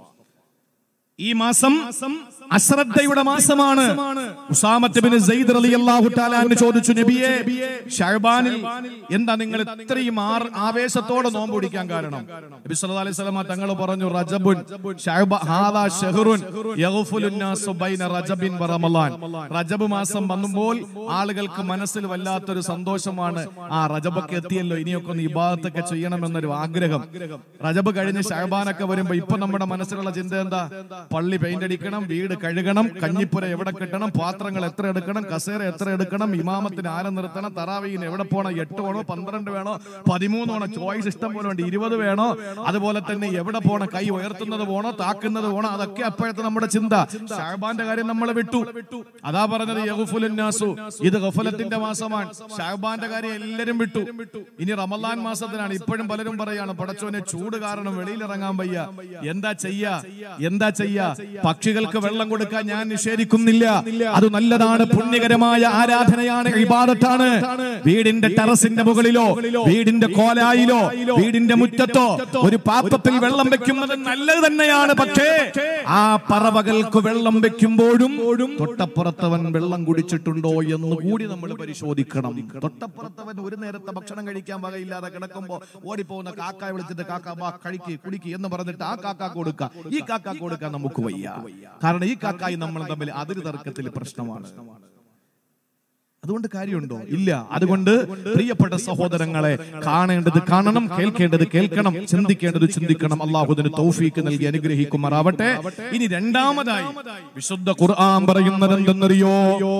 ഈ മാസം അശ്രദ്ധയുടെ മാസമാണ് ഉസാമത്ത് ബിൻ സെയ്ദ് റളിയല്ലാഹു തആല അൻഹു ചോദിച്ചു നബിയെ ഷഅബാനിൽ എന്താ നിങ്ങൾ ഇത്രയും ആർ- ആവേശത്തോടെ നോമ്പ് പിടിക്കാൻ കാരണം നബി സല്ലല്ലാഹു അലൈഹി വസല്ലമ തങ്ങൾ പറഞ്ഞു റജബുൻ ഷഅബ ഹാദാ ഷഹറുൻ യഗ്ഫുലു നാസു ബൈന റജബിൻ വ റമളാൻ റജബ് മാസം വന്നുമ്പോൾ ആളുകൾക്ക് മനസ്സിൽ വല്ലാത്തൊരു സന്തോഷമാണ് ആ റജബൊക്കെ എത്തിയല്ലോ ഇനിയൊക്കെ ഒന്ന് ഇബാദത്തൊക്കെ ചെയ്യണമെന്നൊരു ആഗ്രഹം റജബ് കഴിഞ്ഞ് ഷഹബാനൊക്കെ വരുമ്പോ ഇപ്പൊ നമ്മുടെ മനസ്സിലുള്ള ചിന്ത എന്താ പള്ളി പെയിന്റ് അടിക്കണം വീട് കഴുകണം കഞ്ഞിപ്പുര എവിടെ കിട്ടണം പാത്രങ്ങൾ എത്ര എടുക്കണം കസേര എത്ര എടുക്കണം ഇമാമത്തിന് ആരെ നിർത്തണം തറാവീന് എവിടെ പോകണം എട്ട് വേണോ പന്ത്രണ്ട് വേണോ പതിമൂന്ന് വേണോ ചോയ്സ് ഇഷ്ടം പോലെ ഉണ്ട് ഇരുപത് വേണോ അതുപോലെ തന്നെ എവിടെ പോണോ കൈ ഉയർത്തുന്നത് പോണോ താക്കുന്നത് പോണോ അതൊക്കെ അപ്പോഴത്തെ നമ്മുടെ ചിന്ത ഷാബാന്റെ കാര്യം നമ്മൾ വിട്ടു അതാ പറഞ്ഞത് യഗ്ഫുലുന്നാസു ഇത് ഗഫലത്തിന്റെ മാസമാണ് ഷാബാന്റെ കാര്യം എല്ലാരും വിട്ടു ഇനി റമലാൻ മാസത്തിനാണ് ഇപ്പോഴും പലരും പറയാണ് പടച്ചോനെ ചൂട് കാരണം വെളിയിലിറങ്ങാൻ വയ്യ എന്താ ചെയ്യാ എന്താ ചെയ്യാ പക്ഷികൾക്ക് വെള്ളം കൊടുക്കാൻ ഞാൻ നിഷേധിക്കുന്നില്ല അത് നല്ലതാണ് പുണ്യകരമായ ആരാധനയാണ് ഇബാദത്താണ് വീടിന്റെ ടെറസിന്റെ മുകളിലോ വീടിന്റെ കോലായിലോ വീടിന്റെ മുറ്റത്തോ ഒരു പാത്രത്തിൽ വെള്ളം വെക്കുന്നത് നല്ലത് തന്നെയാണ് പക്ഷേ ആ പറവകൾക്ക് വെള്ളം വെക്കുമ്പോഴും തൊട്ടപ്പുറത്തവൻ വെള്ളം കുടിച്ചിട്ടുണ്ടോ എന്ന് കൂടി നമ്മൾ പരിശോധിക്കണം തൊട്ടപ്പുറത്തവൻ ഒരു നേരത്തെ ഭക്ഷണം കഴിക്കാൻ വകയില്ലാതെ കിടക്കുമ്പോ ഓടിപ്പോകുന്ന കാക്ക വിളിച്ചിട്ട് കാക്ക വാ കഴിക്ക് കുടിക്ക് എന്ന് പറഞ്ഞിട്ട് ആ കാക്ക കൊടുക്ക ഈ കാക്ക കൊടുക്കാൻ നമുക്ക് വയ്യ കാരണം ഈ കാക്കായി നമ്മൾ തമ്മിൽ അതിര് തർക്കത്തിൽ പ്രശ്നമാണ് അതുകൊണ്ട് കാര്യമുണ്ടോ ഇല്ല അതുകൊണ്ട് പ്രിയപ്പെട്ട സഹോദരങ്ങളെ കാണേണ്ടത് കാണണം കേൾക്കേണ്ടത് കേൾക്കണം ചിന്തിക്കേണ്ടത് ചിന്തിക്കണം അള്ളാഹുദിന് തൗഫീക്ക് നൽകി അനുഗ്രഹിക്കുമാറാവട്ടെ ഇനി രണ്ടാമതായി വിശുദ്ധ ഖുർആൻ പറയുന്നത് എന്തെന്നറിയോ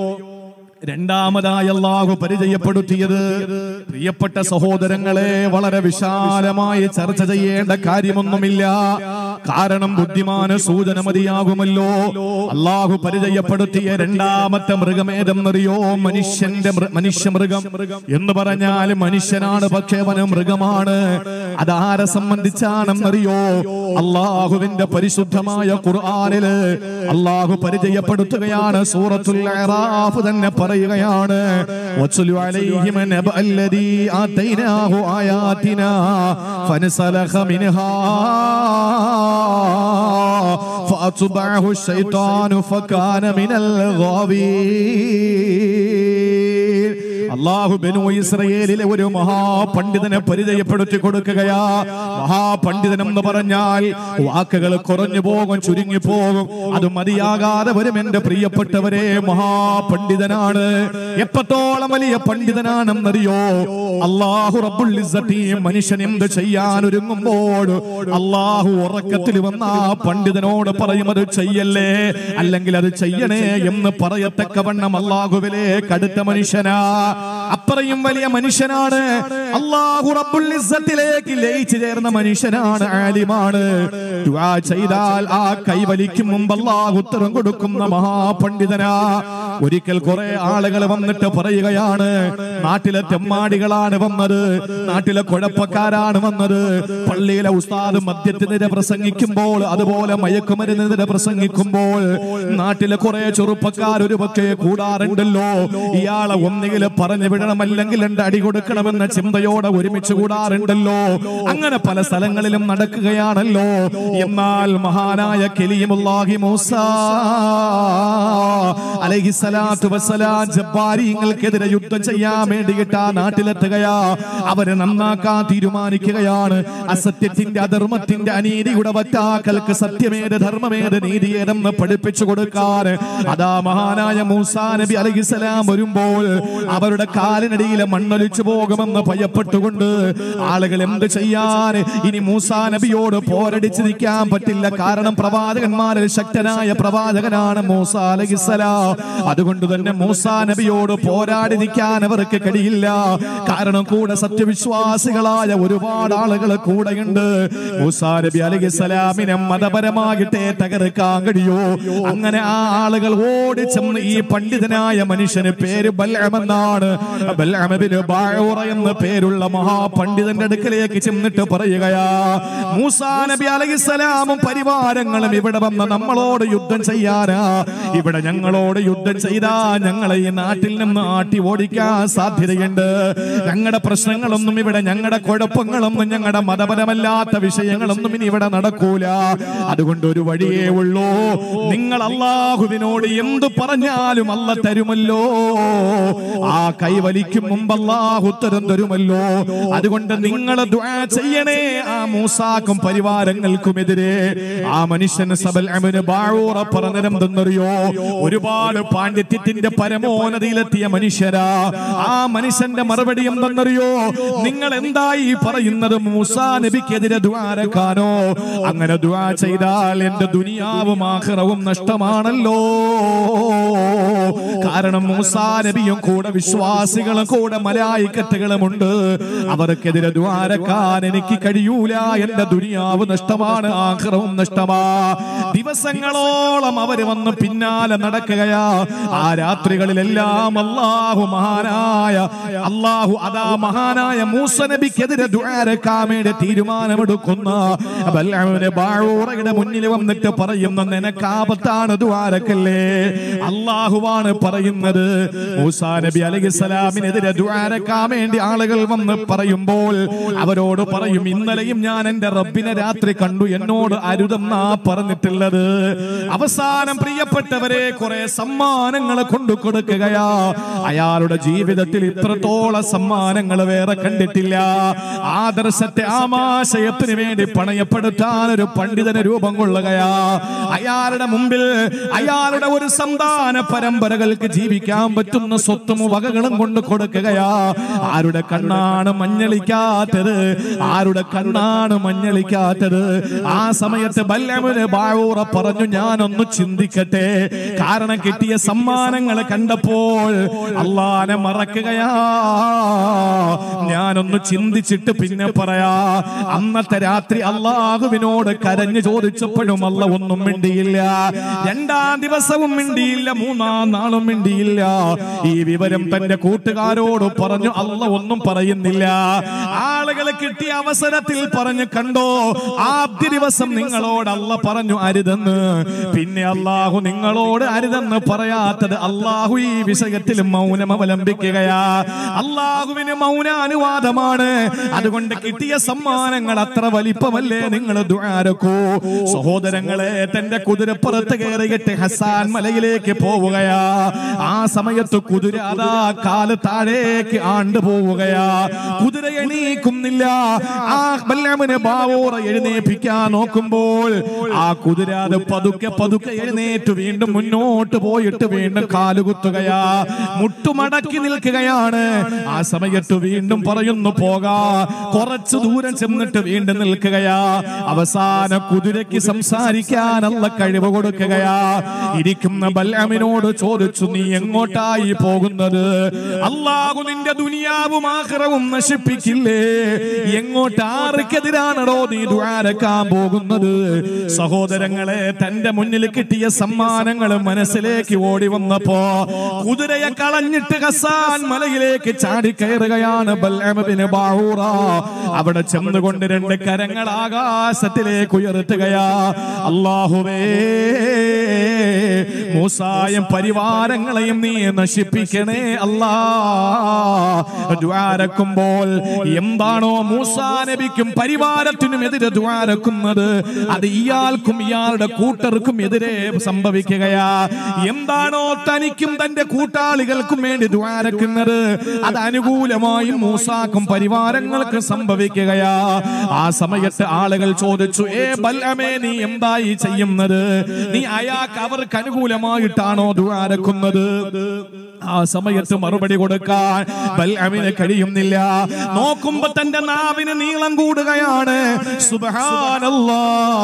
രണ്ടാമതായി അള്ളാഹു പരിചയപ്പെടുത്തിയത് പ്രിയപ്പെട്ട സഹോദരങ്ങളെ വളരെ വിശാലമായി ചർച്ച ചെയ്യേണ്ട കാര്യമൊന്നുമില്ല കാരണം ബുദ്ധിമാന് സൂചന മതിയാകുമല്ലോ അള്ളാഹു പരിചയപ്പെടുത്തിയ രണ്ടാമത്തെ മൃഗമേതെന്നറിയോ മനുഷ്യന്റെ മൃ- മനുഷ്യ മൃഗം എന്ന് പറഞ്ഞാൽ മനുഷ്യനാണ് പക്ഷേ അവന് മൃഗമാണ് അതാരെ സംബന്ധിച്ചാണെന്നറിയോ അള്ളാഹുവിന്റെ പരിശുദ്ധമായ ഖുർആനില് അള്ളാഹു പരിചയപ്പെടുത്തുകയാണ് സൂറത്തുൽ അറാഫ് തന്നെ പറയുകയാണ് വത്സുലു അലൈഹിം നബഅല്ലദീ ആതൈനാഹു ആയാതിനാ ഫനസലഖ മിൻഹാ فأتبعه الشيطان فكان من الغاوين അള്ളാഹു ബനു ഇസ്രയേലിലെ ഒരു മഹാപണ്ഡിതനെ പരിചയപ്പെടുത്തി കൊടുക്കുകയാ മഹാപണ്ഡിതൻ എന്ന് പറഞ്ഞാൽ വാക്കുകൾ കുറഞ്ഞു പോകും ചുരുങ്ങി പോകും അത് മതിയാകാതെ വരും എന്റെ പ്രിയപ്പെട്ടവരെ മഹാപണ്ഡിതനാണ് എപ്പത്തോളം വലിയ പണ്ഡിതനാണെന്നറിയോ അള്ളാഹു റബ്ബുൽ ഇസ്സത്തിയും മനുഷ്യൻ എന്ത് ചെയ്യാൻ ഒരുങ്ങുമ്പോൾ അള്ളാഹു ഉറക്കത്തിൽ വന്ന ആ പണ്ഡിതനോട് പറയും അത് ചെയ്യല്ലേ അല്ലെങ്കിൽ അത് ചെയ്യണേ എന്ന് പറയത്തക്കവണ്ണം അള്ളാഹുവിലെ കടുത്ത മനുഷ്യനാ അത്രയും വലിയ മനുഷ്യനാണ് അള്ളാഹു റബ്ബുൽ ഇസ്സത്തിലേക്ക് ലയിച്ചു ചേർന്ന മനുഷ്യനാണ് ആലിമാണ് ദുആ ചെയ്താൽ ആ കൈവലിക്കും മുമ്പ് അള്ളാഹു ഉത്തരം കൊടുക്കുന്ന മഹാപണ്ഡിതനാ ഒരിക്കൽ കുറെ ആളുകൾ വന്നിട്ട് പറയുകയാണ് നാട്ടിലെ തെമ്മാടികളാണ് വന്നത് നാട്ടിലെ കുഴപ്പക്കാരാണ് വന്നത് പള്ളിയിലെ ഉസ്താദ് മദ്യത്തിനെതിരെ പ്രസംഗിക്കുമ്പോൾ അതുപോലെ മയക്കുമരുന്നിനെതിരെ പ്രസംഗിക്കുമ്പോൾ നാട്ടിലെ കുറെ ചെറുപ്പക്കാർ ഒരു പക്ഷേ കൂടാറുണ്ടല്ലോ ഇയാളെ ഒന്നുകിൽ പറഞ്ഞു വിടണം അല്ലെങ്കിൽ രണ്ട് അടി കൊടുക്കണമെന്ന ചിന്തയോടെ ഒരുമിച്ച് കൂടാറുണ്ടല്ലോ അങ്ങനെ പല സ്ഥലങ്ങളിലും നടക്കുകയാണല്ലോ എന്നാൽ മഹാനായ കെലിയുമുല്ലാഹി മൂസ അലഹിസലാത്തു വസ്സലാം ജബ്ബാരിങ്ങൾക്കെതിരെ യുദ്ധം ചെയ്യാൻ വേണ്ടിയിട്ട് ആ നാട്ടിലെത്തുകയാ അവരെ നന്നാക്കാൻ തീരുമാനിക്കുകയാണ് അസത്യത്തിന്റെ അധർമ്മത്തിന്റെ അനീതിയുടെ വറ്റാക്കൾക്ക് സത്യമേത് ധർമ്മമേത് നീതിയേതെന്ന് പഠിപ്പിച്ചു കൊടുക്കാൻ അതാ മഹാനായ മൂസാ നബി അലഹിസലാം വരുമ്പോൾ അവരുടെ കാലിനടിയിലെ മണ്ണൊലിച്ചു പോകുമെന്ന് ഭയപ്പെട്ടുകൊണ്ട് ആളുകൾ എന്ത് ചെയ്യാൻ ഇനി മൂസാ നബിയോട് പോരടിച്ച് നിൽക്കാൻ പറ്റില്ല കാരണം പ്രവാചകന്മാരിൽ ശക്തനായ പ്രവാചകനാണ് മൂസ അലഹിസലാം അതുകൊണ്ട് തന്നെ മൂസാ നബിയോട് പോരാടി നിൽക്കാൻ അവർക്ക് കഴിയില്ല കാരണം കൂടെ സത്യവിശ്വാസികളായ ഒരുപാട് ആളുകൾ കൂടെയുണ്ട് മൂസാ നബി അലഹിസലാമിനെ മതപരമാകട്ടെ തകർക്കാൻ കഴിയോ അങ്ങനെ ആ ആളുകൾ ഓടി ചെന്ന് ഈ പണ്ഡിതനായ മനുഷ്യന് പേര് ബൽഅമെന്നാണ് ബൽഅമബിന് ബായൂറ എന്ന പേരുള്ള മഹാപണ്ഡിതന്റെ അടുക്കലേക്ക് ചെന്നിട്ട് പറയുകയാ മൂസാ നബി അലഹിസലാമും പരിവാരങ്ങളും ഇവിടെ വന്ന് നമ്മളോട് യുദ്ധം ചെയ്യാനാ ഇവിടെ ഞങ്ങളോട് യുദ്ധം ചെയ്താ ഞങ്ങളെ ഈ നാട്ടിൽ നിന്ന് ആട്ടി ഓടിക്കാൻ സാധ്യതയുണ്ട് ഞങ്ങളുടെ പ്രശ്നങ്ങളൊന്നും ഇവിടെ ഞങ്ങളുടെ കുഴപ്പങ്ങളൊന്നും ഞങ്ങളുടെ മതപരമല്ലാത്ത വിഷയങ്ങളൊന്നും ഇനി ഇവിടെ നടക്കൂല അതുകൊണ്ട് ഒരു വഴിയേ ഉള്ളൂ നിങ്ങൾ അള്ളാഹുവിനോട് എന്തു പറഞ്ഞാലും അല്ല തരുമല്ലോ ആ കൈവലിക്കും മുമ്പ് അള്ളാഹു ഉത്തരം തരുമല്ലോ അതുകൊണ്ട് നിങ്ങൾ ദുആ ചെയ്യണേ ആ മൂസാക്കും പരിവാരങ്ങൾക്കുമെതിരെ ആ മനുഷ്യൻ സബൽ അമിന് ബാഴൂറ പറഞ്ഞിരുന്നെന്നറിയോ ഒരുപാട് പാണ്ഡിത്യത്തിന്റെ പരമോന്നതിയിലെത്തിയ മനുഷ്യരാ ആ മനുഷ്യന്റെ മറുപടി എന്തെന്നറിയോ നിങ്ങൾ എന്തായി പറയുന്നത് മൂസാ നബിക്കെതിരെ ദ്വാരക്കാനോ അങ്ങനെ ദ്വാ ചെയ്താൽ എന്റെ ദുനിയാവും ആഖിറവും നഷ്ടമാണല്ലോ കാരണം മൂസാ നബിയും കൂടെ വിശ്വാസികളും കൂടെ മലായിക്കത്തുകളുമുണ്ട് അവർക്കെതിരെ ദ്വാരക്കാൻ എനിക്ക് കഴിയൂല എന്റെ ദുനിയാവ് നഷ്ടമാണ് ആഖിറവും നഷ്ടമാ ദിവസങ്ങളോളം അവര് വന്ന് പിന്നാലെ നടക്കുകയാ ആ രാത്രികളിലെല്ലാം അള്ളാഹു മഹാനായ അള്ളാഹു അതാ മഹാനായ മൂസ നബിക്കെതിരെ ദ്വാരക്കാൻ വേണ്ടി തീരുമാനമെടുക്കുന്ന ബൽഅമിന് ബാഴൂറയുടെ മുന്നിൽ വന്നിട്ട് പറയുന്ന നിനക്കാപത്താണ് ദ്വാരക്കല്ലേ അള്ളാഹുവാണ് പറയുന്നത് മൂസാ നബി അലൈഹിസ്സലാമിനെതിരെ ദ്വാരക്കാൻ വേണ്ടി ആളുകൾ വന്ന് പറയുമ്പോൾ അവരോട് പറയും ഇന്നലെയും ഞാൻ എന്റെ റബ്ബിനെ രാത്രി കണ്ടു എന്നോട് അരുതെന്നാ പറഞ്ഞിട്ടുള്ളത് അവസാനം പ്രിയപ്പെട്ടവരെ കുറെ സമ്മാനങ്ങൾ കൊണ്ടു കൊടുക്കുകയാ അയാളുടെ ജീവിതത്തിൽ ഇത്രത്തോളം സമ്മാനങ്ങൾ വേറെ കണ്ടിട്ടില്ല ആദർശത്തെ ആമാശയത്തിന് വേണ്ടി പണയപ്പെടുത്താൻ ഒരു പണ്ഡിതന് രൂപം കൊള്ളുകയാ അയാളുടെ മുമ്പിൽ അയാളുടെ ഒരു സന്താന പരമ്പരകൾക്ക് ജീവിക്കാൻ പറ്റുന്ന സ്വത്തും വകകളും കൊണ്ട് കൊടുക്കുകയാ ആരുടെ കണ്ണാണ് മഞ്ഞളിക്കാത്തത് ആരുടെ കണ്ണാണ് മഞ്ഞളിക്കാത്തത് ആ സമയത്ത് ബല്ലമുന് ബാവൂറ പറഞ്ഞു ഞാനൊന്ന് ചിന്തിക്കട്ടെ കാരണം കിട്ടിയ സമ്മാനങ്ങൾ കണ്ടപ്പോൾ അള്ളാനെ മറക്കുകയാ ഞാനൊന്ന് ചിന്തിച്ചിട്ട് പിന്നെ പറയാ അന്നത്തെ രാത്രി അള്ളാഹുവിനോട് കരഞ്ഞു ചോദിച്ചപ്പോഴും അല്ല ഒന്നും മിണ്ടിയില്ല രണ്ടാം ദിവസവും മിണ്ടിയില്ല മൂന്നാം നാളും മിണ്ടിയില്ല ഈ വിവരം തന്റെ കൂട്ടുകാരോട് പറഞ്ഞു അല്ല ഒന്നും പറയുന്നില്ല ആളുകൾ കിട്ടിയ അവസരത്തിൽ പറഞ്ഞു കണ്ടോ ആദ്യ ദിവസം നിങ്ങളോട് അല്ല പറഞ്ഞു അരുതെന്ന് പിന്നെ അള്ളാഹു നിങ്ങളോട് അരുതെന്ന് പറയാത്തത് അള്ളാഹു ഈ വിഷയത്തിൽ മൗനം അവലംബിക്കുകയാ അള്ളാഹുവിന് മൗന അനുവാദമാണ് അതുകൊണ്ട് കിട്ടിയ സമ്മാനങ്ങൾ അത്ര വലിപ്പമല്ലേ നിങ്ങൾ ദുആരക്കൂ സഹോദരങ്ങളെ തന്റെ കുതിരപ്പുറത്ത് കയറിയിട്ട് ഹസാൻ മലയിലേക്ക് പോവുകയാ ആ സമയത്ത് കുതിര അതാ കാല് താഴേക്ക് ആണ്ടു പോവുകയാ കുതിര എണീക്കുന്നില്ല ആ ബല്ലാമിനെ ബാവോറ എഴുന്നേൽപ്പിക്കാൻ നോക്കുമ്പോൾ ആ കുതിര അത് പതുക്കെ പതുക്കെ എഴുന്നേറ്റ് വീണ്ടും മുന്നോട്ട് പോയിട്ട് വീണ്ടും കാലുകുത്തുകയാ മുട്ടുമടക്കി നിൽക്കുകയാണ് ആ സമയത്ത് വീണ്ടും പറയുന്നു പോകാ കുറച്ചു ദൂരം ചെന്നിട്ട് വീണ്ടും നിൽക്കുകയാ അവസാന കുതിരയ്ക്ക് സംസാരിക്കാനുള്ള കഴിവ് കൊടുക്കുകയാ ഇരിക്കുന്ന ബല്ലാമിനോട് ചോദിച്ചു നീ എങ്ങോട്ടായി പോകുന്നത് അള്ളാഹു നിന്റെ ദുനിയാവും ആഹ്റവും നശിപ്പിക്കില്ലേ എങ്ങോട്ട് ആർക്കെതിരാണോ നീ ദ്വാരക്കാൻ പോകുന്നത് സഹോദരങ്ങളെ തന്റെ മുന്നിൽ കിട്ടിയ സമ്മാനങ്ങൾ മനസ്സിലേക്ക് ഓടി വന്നപ്പോ കുതിരയെ കളഞ്ഞിട്ട് ഹസാൻ മലയിലേക്ക് ചാടി കയറുകയാണ് ബൽഅമബിന് ബാഹൂറ അവിടെ ചെന്നുകൊണ്ട് രണ്ട് കരങ്ങൾ ആകാശത്തിലേക്ക് ഉയർത്തുകയാ അള്ളാഹുവേ മൂസായും പരിവാരങ്ങളെയും നീ നശിപ്പിക്കണേ അല്ലാ ദ്വാരക്കുമ്പോൾ എന്താണോ മൂസാ നബിക്കും പരിവാരത്തിനും എതിരെ ദ്വാരക്കുന്നത് അത് ഇയാൾക്കും ഇയാളുടെ കൂട്ടർക്കും എതിരെ സംഭവിക്കുകയാ എന്താണോ തനിക്കും തന്റെ കൂട്ടാളികൾക്കും വേണ്ടി ദ്വാരക്കുന്നത് അത് അനുകൂലമായി മൂസാക്കും പരിവാരങ്ങൾക്ക് സംഭവിക്കുകയാ ആ സമയത്ത് ആളുകൾ ചോദിച്ചു ഏ ബല്ലമേ നീ എന്തായി ചെയ്യുന്നത് നീ അയാൾക്ക് അവർക്ക് അനുകൂലമായിട്ടാണോ ദ്വാരക്കുന്നത് ആ സമയത്ത് മറുപടി കൊടുക്കാൻ ബൽഅമിന് കഴിയുന്നില്ല നോക്കുമ്പോ തന്റെ നാവിന് നീളം കൂടുകയാണ് സുബ്ഹാനല്ലാ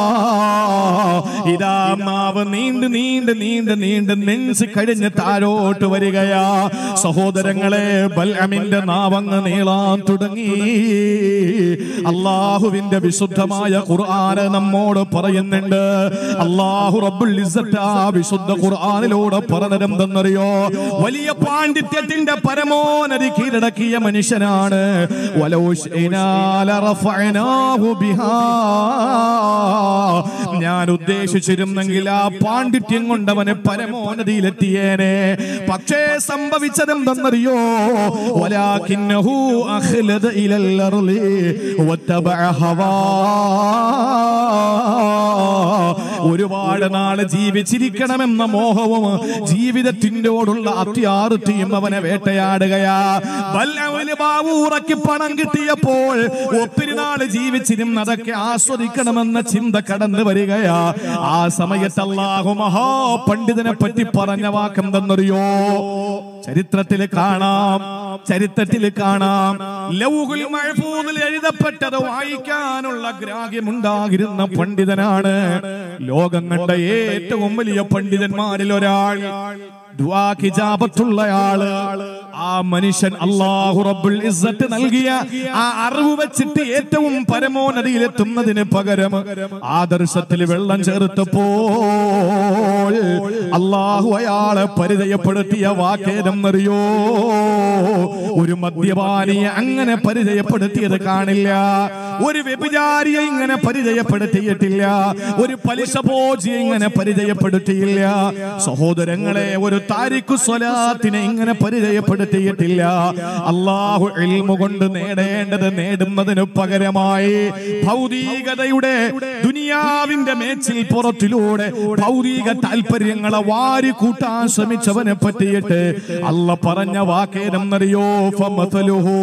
ഇതാ നാവ് നീണ്ട് നീണ്ട് നീണ്ട് നീണ്ട് നെഞ്ച് കഴിഞ്ഞ് താഴോട്ട് വരികയാ സഹോദരങ്ങളെ ബൽഅമിന്റെ നാവങ്ങ് നീളാൻ തുടങ്ങി അള്ളാഹുവിന്റെ വിശുദ്ധമായ ഖുർആന് നമ്മോട് പറയുന്നുണ്ട് അള്ളാഹു റബ്ബുൽ ഇസ്സത്ത് ആ വിശുദ്ധ ഖുർആനിലൂടെ പറഞ്ഞതെന്തെന്നറിയോ വലിയ പാണ്ഡിത്യത്തിന്റെ പരമോന്നതി കീഴടക്കിയ മനുഷ്യനാണ് വലൗ ശിഅ്നാ ലറഫഅനാഹു ബിഹാ. ഞാൻ ഉദ്ദേശിച്ചിരുന്നെങ്കിൽ ആ പാണ്ഡിത്യം കൊണ്ടവന് പരമോന്നതിയിലെത്തിയേനെ പക്ഷേ സംഭവിച്ചതെന്തെന്നറിയോ വലാകിന്നഹു അഖ്ലദ ഇലൽ അർളി വത്തബഅ ഹവാ ഒരുപാട് നാള് ജീവിച്ചിരിക്കണമെന്ന മോഹവും ജീവിതത്തിനോടുള്ള അത്യാർത്തിയും അവനെ വേട്ടയാടുകയാ വല്ലവന് ബാവൂറയ്ക്ക് പണം കിട്ടിയപ്പോൾ ഒത്തിരി നാള് ജീവിച്ചിരുന്നതൊക്കെ ആസ്വദിക്കണമെന്ന ചിന്ത കടന്നു വരികയാ ആ സമയത്ത് അള്ളാഹു മഹാപണ്ഡിതനെ പറ്റി പറഞ്ഞ വാക്കെന്തെന്നറിയോ ചരിത്രത്തിൽ കാണാം ചരിത്രത്തിൽ കാണാം ലൗഹുൽ മഹ്ഫൂദിൽ എഴുതപ്പെട്ടത് വായിക്കാനുള്ള ഗ്രാഹ്യമുണ്ടാകിരുന്ന പണ്ഡിതനാണ് ലോകം കണ്ട ഏറ്റവും വലിയ പണ്ഡിതന്മാരിൽ ഒരാൾ ദുആ ഹിജാബത്തുള്ളയാള് ആ മനുഷ്യൻ അള്ളാഹു റബ്ബുൽ ഇസ്സത്ത് നൽകിയ ആ അറിവ് വെച്ചിട്ട് ഏറ്റവും പരമോന്നതിയിലെത്തുന്നതിന് പകരം ആദർശത്തിൽ വെള്ളം ചേർത്തപ്പോൾ അള്ളാഹു അയാളെ പരിചയപ്പെടുത്തിയ വാക്കേതെന്നറിയോ ഒരു മദ്യപാനിയെ അങ്ങനെ പരിചയപ്പെടുത്തിയത് കാണില്ല ഒരു വ്യഭിചാരിയെ ഇങ്ങനെ പരിചയപ്പെടുത്തിയിട്ടില്ല ഒരു പലിശ പോജിയെ ഇങ്ങനെ പരിചയപ്പെടുത്തിയില്ല സഹോദരങ്ങളെ ഒരു താരിഖു സ്വലാത്തിനെ ഇങ്ങനെ പരിചയപ്പെടുത്തിയിട്ടില്ല അള്ളാഹു ഇൽമു കൊണ്ട് നേടേണ്ടത് നേടുന്നതിന് പകരമായി ഭൗതികതയുടെ ദുനിയാവിന്റെ മേച്ചിൽ പുറത്തിലൂടെ ഭൗതിക താല്പര്യങ്ങളെ വാരി കൂട്ടാൻ ശ്രമിച്ചവനെ പറ്റിയിട്ട് അല്ല പറഞ്ഞ വാക്കേതെന്നറിയോ ഫമസലുഹു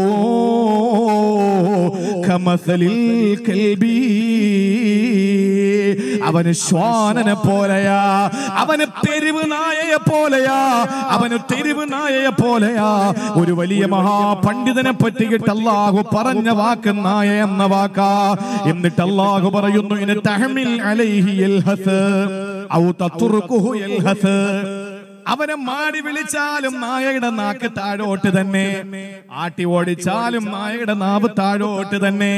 കമസലിൽ കൽബി അവന് ശ്വാനനെ പോലെയാ അവന് തെരുവ് നായയെ പോലെയാ അവന് തെരുവ് നായയെ പോലെയാ ഒരു വലിയ മഹാപണ്ഡിതനെ പറ്റിയിട്ട് അള്ളാഹു പറഞ്ഞ വാക്ക് നായ എന്ന വാക്കാ എന്നിട്ട് അള്ളാഹു പറയുന്നു ഇനി തഹമിൽ അലൈഹി യൽഹസ് ഔ തത്റുഖുഹു യൽഹസ് അവനെ മാടി വിളിച്ചാലും നായയുടെ നാക്ക് താഴോട്ട് തന്നെ ആട്ടി ഓടിച്ചാലും നായയുടെ നാവ് താഴോട്ട് തന്നെ